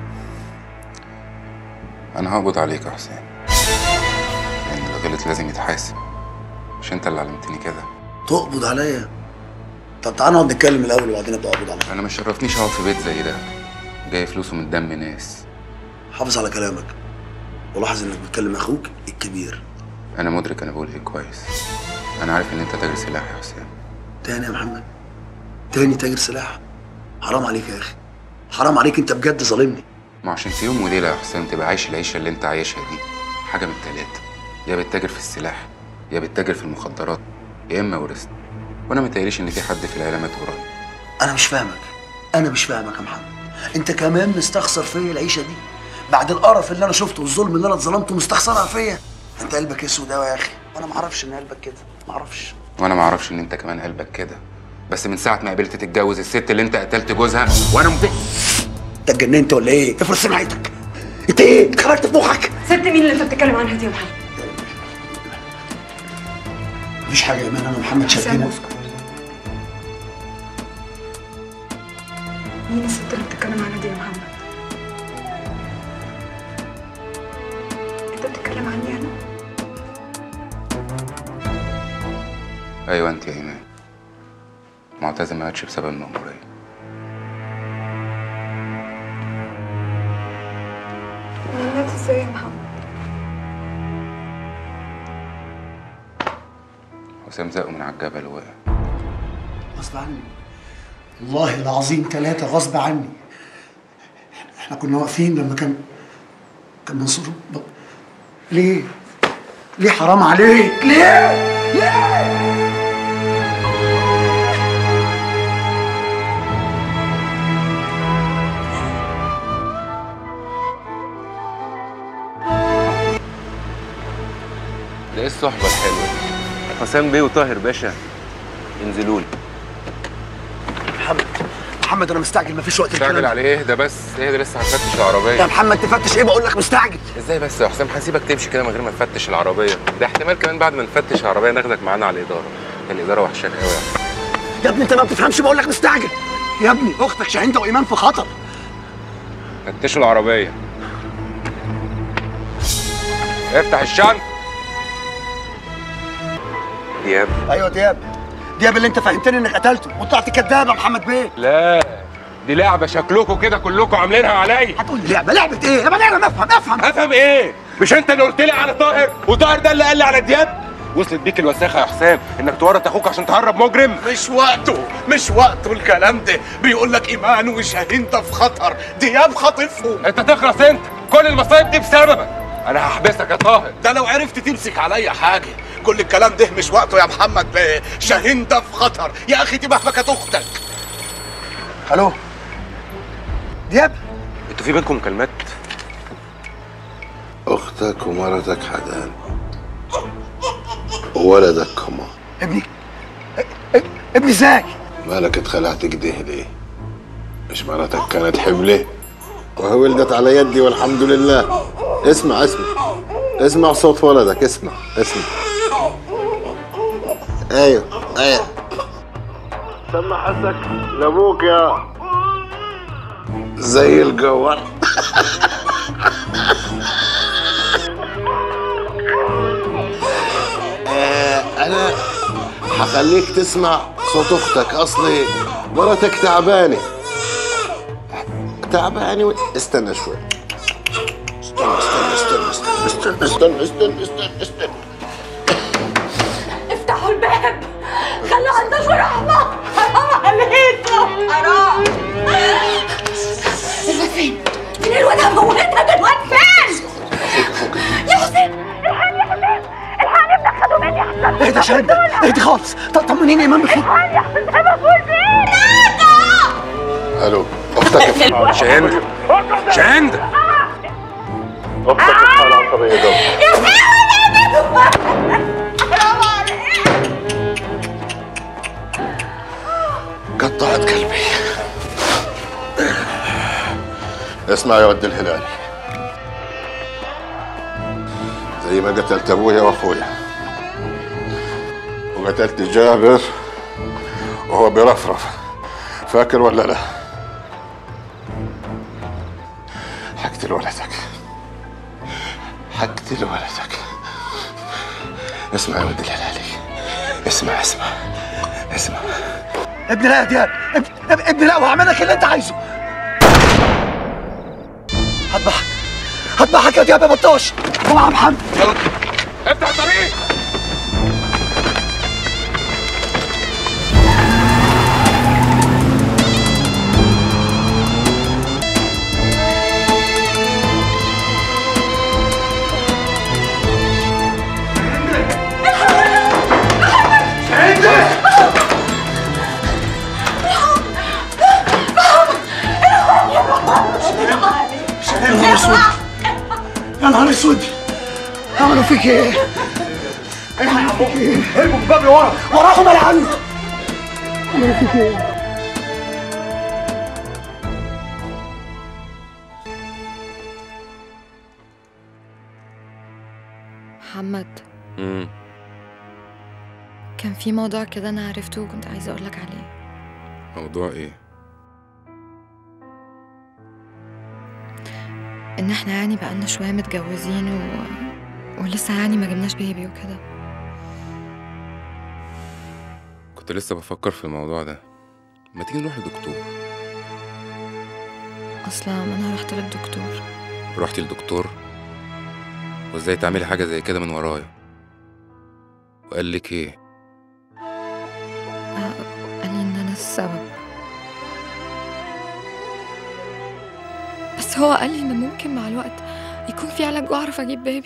انا هقبض عليك يا حسام لان اللي غلط لازم يتحاسب مش انت اللي علمتني كده تقبض عليا طب تعالى نقعد نتكلم الاول وبعدين ابقى اقبض عليك انا ما شرفنيش اقعد في بيت زي ده جاي فلوسه من دم ناس حافظ على كلامك ولاحظ انك بتكلم اخوك الكبير انا مدرك انا بقول ايه كويس انا عارف ان انت تاجر سلاح يا حسام تاني يا محمد تاني تاجر سلاح حرام عليك يا اخي حرام عليك انت بجد ظالمني ما عشان في يوم وليله يا حسام تبقى عايش العيشه اللي انت عايشها دي حاجه من التلاته يا بتتاجر في السلاح يا بتتاجر في المخدرات يا اما ورثت وانا متهيأليش ان في حد في العيله مات قريب انا مش فاهمك انا مش فاهمك يا محمد انت كمان مستخسر فيا العيشه دي بعد القرف اللي انا شفته والظلم اللي انا اتظلمته مستخسرها فيا انت قلبك اسود قوي يا اخي وانا ما اعرفش ان قلبك كده ما اعرفش وانا ما اعرفش ان انت كمان قلبك كده بس من ساعه ما قبلت تتجوز الست اللي انت قتلت جوزها وانا مت... انت اتجننت ولا ايه افرض سمعتك انت ايه اتخرجت في مخك ست مين اللي انت بتتكلم عنها دي يا محمد؟ مفيش حاجه يا ايمان انا محمد شاكينا مين الست اللي بتتكلم عنها دي يا محمد؟ انت بتتكلم عني انا؟ ايوه انت يا ايمان معتزه ما ماتش بسبب المأمورية مات ازاي يا محمد؟ حسام زقه من على الجبل ووقع غصب عني والله العظيم ثلاثة غصب عني احنا كنا واقفين لما كان كان منصور ب... ليه؟ ليه حرام عليك؟ ليه؟ ليه؟ ده ايه الصحبه الحلوه دي حسام بيه وطاهر باشا انزلوا لي محمد محمد انا مستعجل مفيش وقت مستعجل الكلام. عليه ايه ده بس ايه ده لسه هنفتش العربيه يا محمد تفتش ايه بقول لك مستعجل ازاي بس يا حسام هسيبك تمشي كده من غير ما نفتش العربيه ده احتمال كمان بعد ما نفتش العربيه ناخدك معانا على الاداره الاداره وحشاك قوي يا حسام يا ابني انت ما بتفهمش بقول لك مستعجل يا ابني اختك شاهين وايمان في خطر فتشوا العربيه افتح الشنطه دياب ايوه دياب دياب اللي انت فهمتني انك قتلته وطلعت كداب يا محمد بيه لا دي لعبه شكلكم كده كلكم عاملينها عليا هتقول لي لعبه لعبه ايه؟ لما انا افهم افهم افهم ايه مش انت اللي قلت لي على طاهر وطاهر ده اللي قال لي على دياب وصلت بيك الوساخه يا حسام انك تورط اخوك عشان تهرب مجرم مش وقته مش وقته الكلام ده بيقول لك ايمان وشاهين ده في خطر دياب خاطفهم انت تخلص انت كل المصايب دي بسببك انا هحبسك يا طاهر ده لو عرفت تمسك عليا حاجه كل الكلام ده مش وقته يا محمد بيه شاهين ده في خطر يا اخي دي مهبكه اختك الو دياب انتوا في بينكم مكالمات اختك ومرتك حدان وولدك كمان ابني ابني ازاي؟ مالك اتخلعت كده ليه؟ مش مرتك كانت حملة؟ وهي ولدت على يدي والحمد لله اسمع اسمع اسمع صوت ولدك اسمع اسمع ايوه ايوه سمع حسك لابوك يا زي الجوار آه، انا هخليك تسمع صوت اختك اصلي مراتك تعبانه تعبانه و... استنى شوي استنى استنى استنى استنى استنى استنى استنى استنى افتحوا الباب خلوا عندكم رحمة حرام عليكم حرام الواد فين؟ فين الواد هموتها الواد فين؟ يا حسين الحقني يا حسين الحقني ابنك خدوا مني حسين اهدى شهادة اهدي خالص ط- طمنيني يا امام بخير الحقني يا حسين مفعول فين الو اختك شهند شهند اختك في حاله عصبيه ده يا سيدي حرام عليك قطعت قلبي اسمع يا ود الهلال زي ما قتلت ابويا واخويا وقتلت جابر وهو بيرفرف فاكر ولا لا حقتل ولدك حقتل ولدك اسمع يا ود الهلالي اسمع اسمع اسمع ابني لا يا دياب ابن اب- ابني لا وهعمل لك اللي انت عايزه هذبحك هذبحك يا دياب يا بطاش اوعى يا محمد افتح الطريق يا نهار اسود يا نهار اسود عملوا فيك ايه؟ عملوا فيك ايه؟ ارموا الباب ورا وراهم يا عم عملوا فيك ايه؟ محمد امم كان في موضوع كده انا عرفته وكنت عايزه اقولك عليه موضوع ايه ان احنا يعني بقالنا شويه متجوزين و... ولسه يعني ما جبناش بيبي وكده كنت لسه بفكر في الموضوع ده ما تيجي نروح لدكتور اصلا انا رحت للدكتور رحتي للدكتور وازاي تعملي حاجه زي كده من ورايا وقال لك ايه آه، قال لي ان انا السبب بس هو قال لي ان ممكن مع الوقت يكون في علاج واعرف اجيب بيبي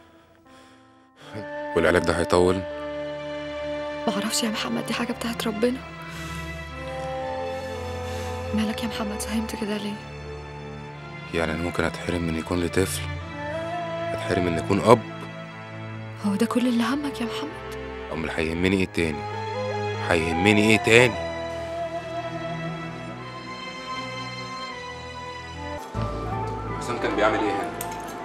والعلاج ده هيطول معرفش يا محمد دي حاجه بتاعت ربنا مالك يا محمد فهمت كده ليه يعني انا ممكن اتحرم من يكون لي طفل اتحرم من يكون اب هو ده كل اللي همك يا محمد امال هيهمني ايه تاني هيهمني ايه تاني حسام كان بيعمل ايه هنا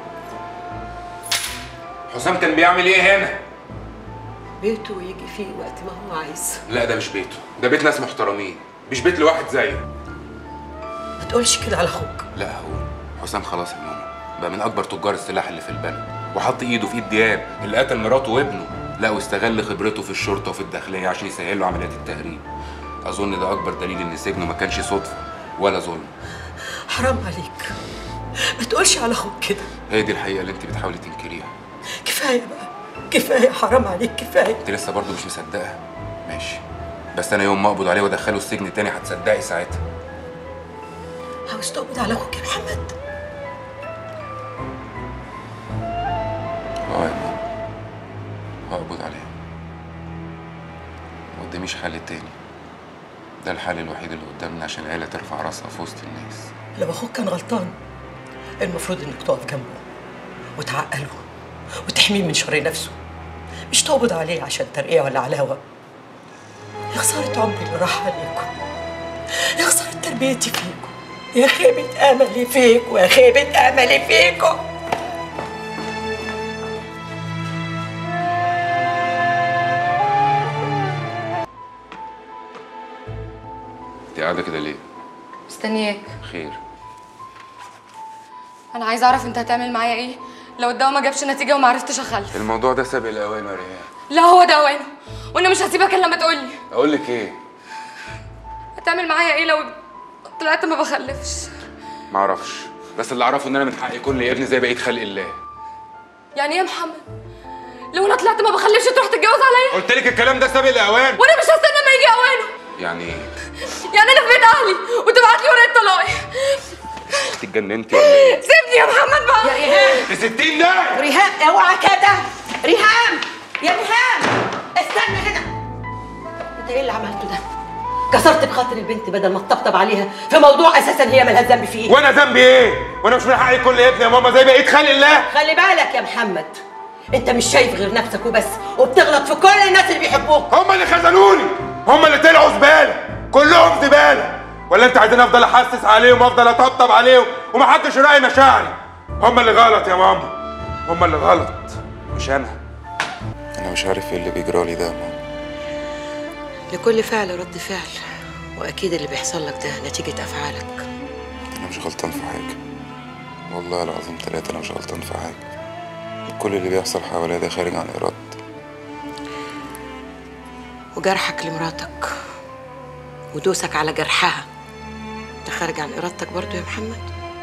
حسام كان بيعمل ايه هنا بيته ويجي فيه وقت ما هو عايز لا ده مش بيته ده بيت ناس محترمين مش بيت لواحد زيه ما تقولش كده على اخوك لا هقول حسام خلاص يا ماما بقى من اكبر تجار السلاح اللي في البلد وحط ايده في ايد دياب اللي قتل مراته وابنه لا واستغل خبرته في الشرطه وفي الداخليه عشان يسهل له عمليات التهريب اظن ده اكبر دليل ان سجنه ما كانش صدفه ولا ظلم حرام عليك ما تقولش على اخوك كده هي دي الحقيقه اللي انت بتحاولي تنكريها كفايه بقى كفايه حرام عليك كفايه انت لسه برضه مش مصدقه ماشي بس انا يوم ما اقبض عليه وادخله السجن تاني هتصدقي ساعتها عاوز تقبض على اخوك يا محمد اه يا ماما هقبض عليه ما قداميش حل تاني ده الحل الوحيد اللي قدامنا عشان العيله ترفع راسها في وسط الناس لو اخوك كان غلطان المفروض انك تقف جنبه وتعقله وتحميه من شر نفسه مش تقبض عليه عشان ترقية ولا علاوة يا خسارة عمري اللي راح عليكم يا خسارة تربيتي فيكم يا خيبة أملي فيكم يا خيبة أملي فيكم انت قاعده كده ليه مستنياك خير انا عايزه اعرف انت هتعمل معايا ايه لو الدواء ما جابش نتيجه وما عرفتش اخلف الموضوع ده سابق الاوان يا ريهام لا هو ده اوانه وانا مش هسيبك الا لما تقولي اقول لك ايه هتعمل معايا ايه لو طلعت ما بخلفش ما اعرفش بس اللي اعرفه ان انا من حقي كل ابن زي بقيه خلق الله يعني ايه يا محمد لو انا طلعت ما بخلفش تروح تتجوز عليا قلت لك الكلام ده سابق الاوان وانا مش هستنى ما يجي اوانه يعني ايه يعني انا في بيت اهلي وتبعت لي ورقه طلاقي انت اتجننتي ولا ايه سيبني يا محمد بقى يا ريهام في 60 ده ريهام اوعى كده ريهام يا ريهام استنى هنا انت ايه اللي عملته ده كسرت بخاطر البنت بدل ما تطبطب عليها في موضوع اساسا هي مالهاش ذنب فيه وانا ذنبي ايه وانا مش من حقي كل ابن يا ماما زي بقيه خلق الله خلي بالك يا محمد انت مش شايف غير نفسك وبس وبتغلط في كل الناس اللي بيحبوك هم اللي خذلوني هم اللي طلعوا زباله كلهم زباله ولا انت عايزين افضل احسس عليهم وافضل اطبطب عليهم ومحدش يراعي مشاعري هم اللي غلط يا ماما هم اللي غلط مش انا انا مش عارف ايه اللي بيجرالي ده يا ماما لكل فعل رد فعل واكيد اللي بيحصل لك ده نتيجه افعالك انا مش غلطان في حاجه والله العظيم ثلاثة انا مش غلطان في حاجه كل اللي بيحصل حواليا ده خارج عن ارادتي وجرحك لمراتك ودوسك على جرحها ده خارج عن ارادتك برضو يا محمد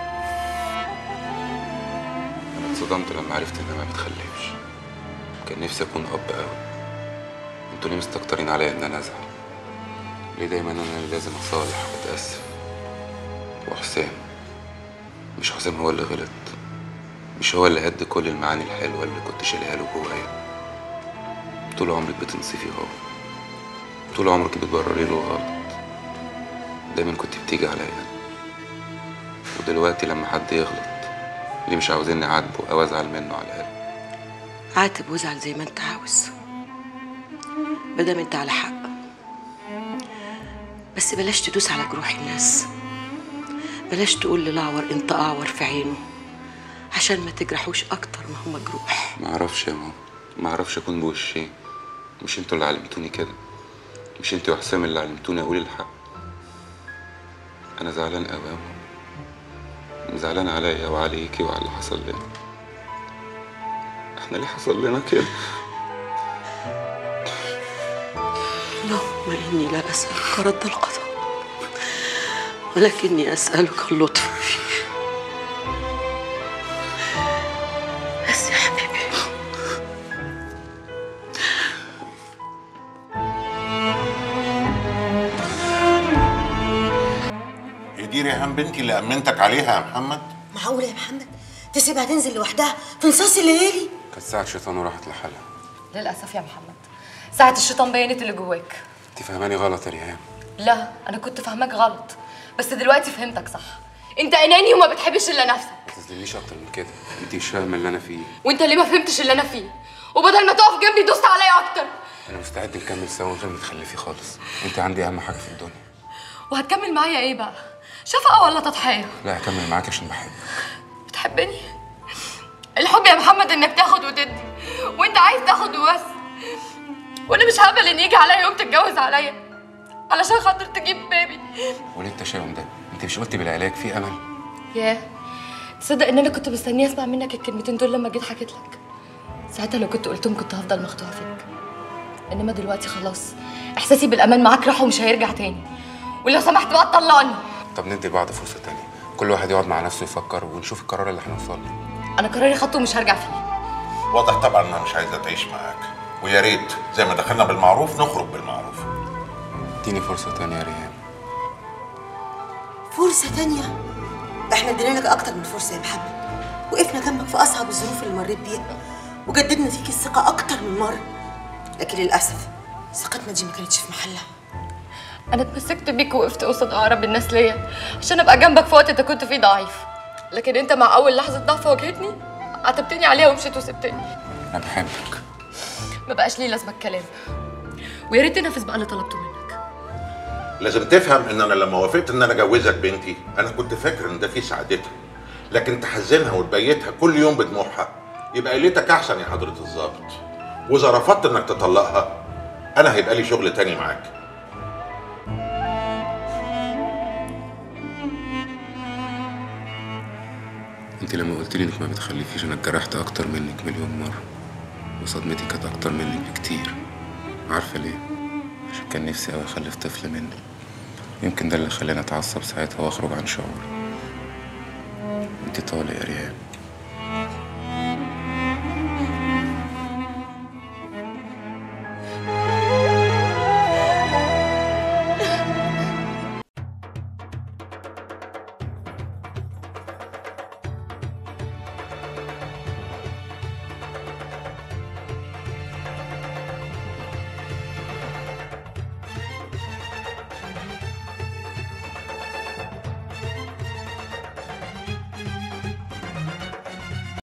انا اتصدمت لما عرفت انها ما بتخلفش كان نفسي اكون اب قوي انتوا ليه مستكترين عليا ان انا ازعل ليه دايما انا اللي لازم اصالح واتاسف وحسام مش حسام هو اللي غلط مش هو اللي هد كل المعاني الحلوه اللي كنت شايلها له جوايا طول عمرك بتنصفي هو طول عمرك بتبرري له غلط دايما كنت بتيجي عليا ودلوقتي لما حد يغلط ليه مش عاوزيني اعاتبه او ازعل منه على الاقل عاتب وازعل زي ما انت عاوز مادام انت على حق بس بلاش تدوس على جروح الناس بلاش تقول للأعور انت اعور في عينه عشان ما تجرحوش اكتر ما هو مجروح ما اعرفش يا ماما ما اعرفش اكون بوشين مش انتوا اللي علمتوني كده مش انتوا يا حسام اللي علمتوني اقول الحق انا زعلان قوي يا ماما زعلان عليا وعليكي وعلى اللي حصل لنا احنا ليه حصل لنا كده اللهم اني لا اسالك رد القضاء ولكني اسالك اللطف فيه بس يا حبيبي هي دي ريهام بنتي اللي امنتك عليها يا محمد معقولة يا محمد تسيبها تنزل لوحدها في نصاص الليالي كانت ساعة شيطان وراحت لحالها للاسف يا محمد ساعه الشيطان بينت اللي جواك انت فاهماني غلط يا ريهام لا انا كنت فاهماك غلط بس دلوقتي فهمتك صح انت اناني وما بتحبش الا نفسك ما تظلمنيش اكتر من كده انت مش فاهمه اللي انا فيه وانت ليه ما فهمتش اللي انا فيه وبدل ما تقف جنبي دوست عليا اكتر انا مستعد نكمل سوا من غير ما تخلفي خالص انت عندي اهم حاجه في الدنيا وهتكمل معايا ايه بقى شفقه ولا تضحيه لا هكمل معاك عشان بحبك بتحبني الحب يا محمد انك تاخد وتدي وانت عايز تاخد وبس وانا مش هقبل ان يجي عليا يوم تتجوز عليا علشان خاطر تجيب بيبي وليه التشاؤم ده انت مش قلتي بالعلاج في امل ياه تصدق ان انا كنت مستنيه اسمع منك الكلمتين دول لما جيت حكيت لك ساعتها لو كنت قلتهم كنت هفضل مخدوعه فيك انما دلوقتي خلاص احساسي بالامان معاك راح ومش هيرجع تاني ولو سمحت بقى تطلقني طب ندي لبعض فرصه تانية كل واحد يقعد مع نفسه يفكر ونشوف القرار اللي هنوصل له انا قراري خدته ومش هرجع فيه واضح طبعا انها مش عايزه تعيش معاك ويا ريت زي ما دخلنا بالمعروف نخرج بالمعروف اديني فرصه تانية يا ريهام فرصة تانية احنا ادينا لك اكتر من فرصة يا محمد وقفنا جنبك في اصعب الظروف اللي مريت بيها وجددنا فيك الثقة اكتر من مرة لكن للأسف ثقتنا دي ما كانتش في محلها انا اتمسكت بيك ووقفت قصاد اقرب الناس ليا عشان ابقى جنبك في وقت انت كنت فيه ضعيف لكن انت مع اول لحظه ضعف واجهتني عاتبتني عليها ومشيت وسبتني انا بحبك ما بقاش ليه لازمه الكلام ويا ريت تنفذ بقى اللي طلبته منك لازم تفهم ان انا لما وافقت ان انا اجوزك بنتي انا كنت فاكر ان ده في سعادتها لكن تحزنها وتبيتها كل يوم بدموعها يبقى ليتك احسن يا حضره الضابط واذا رفضت انك تطلقها انا هيبقى لي شغل تاني معاك انت لما قلت لي انك ما بتخلفيش انا اتجرحت اكتر منك مليون مره وصدمتي كانت اكتر منك بكتير عارفه ليه عشان كان نفسي اوي اخلف طفل مني يمكن ده اللي خلاني اتعصب ساعتها واخرج عن شعوري انت طالق يا ريان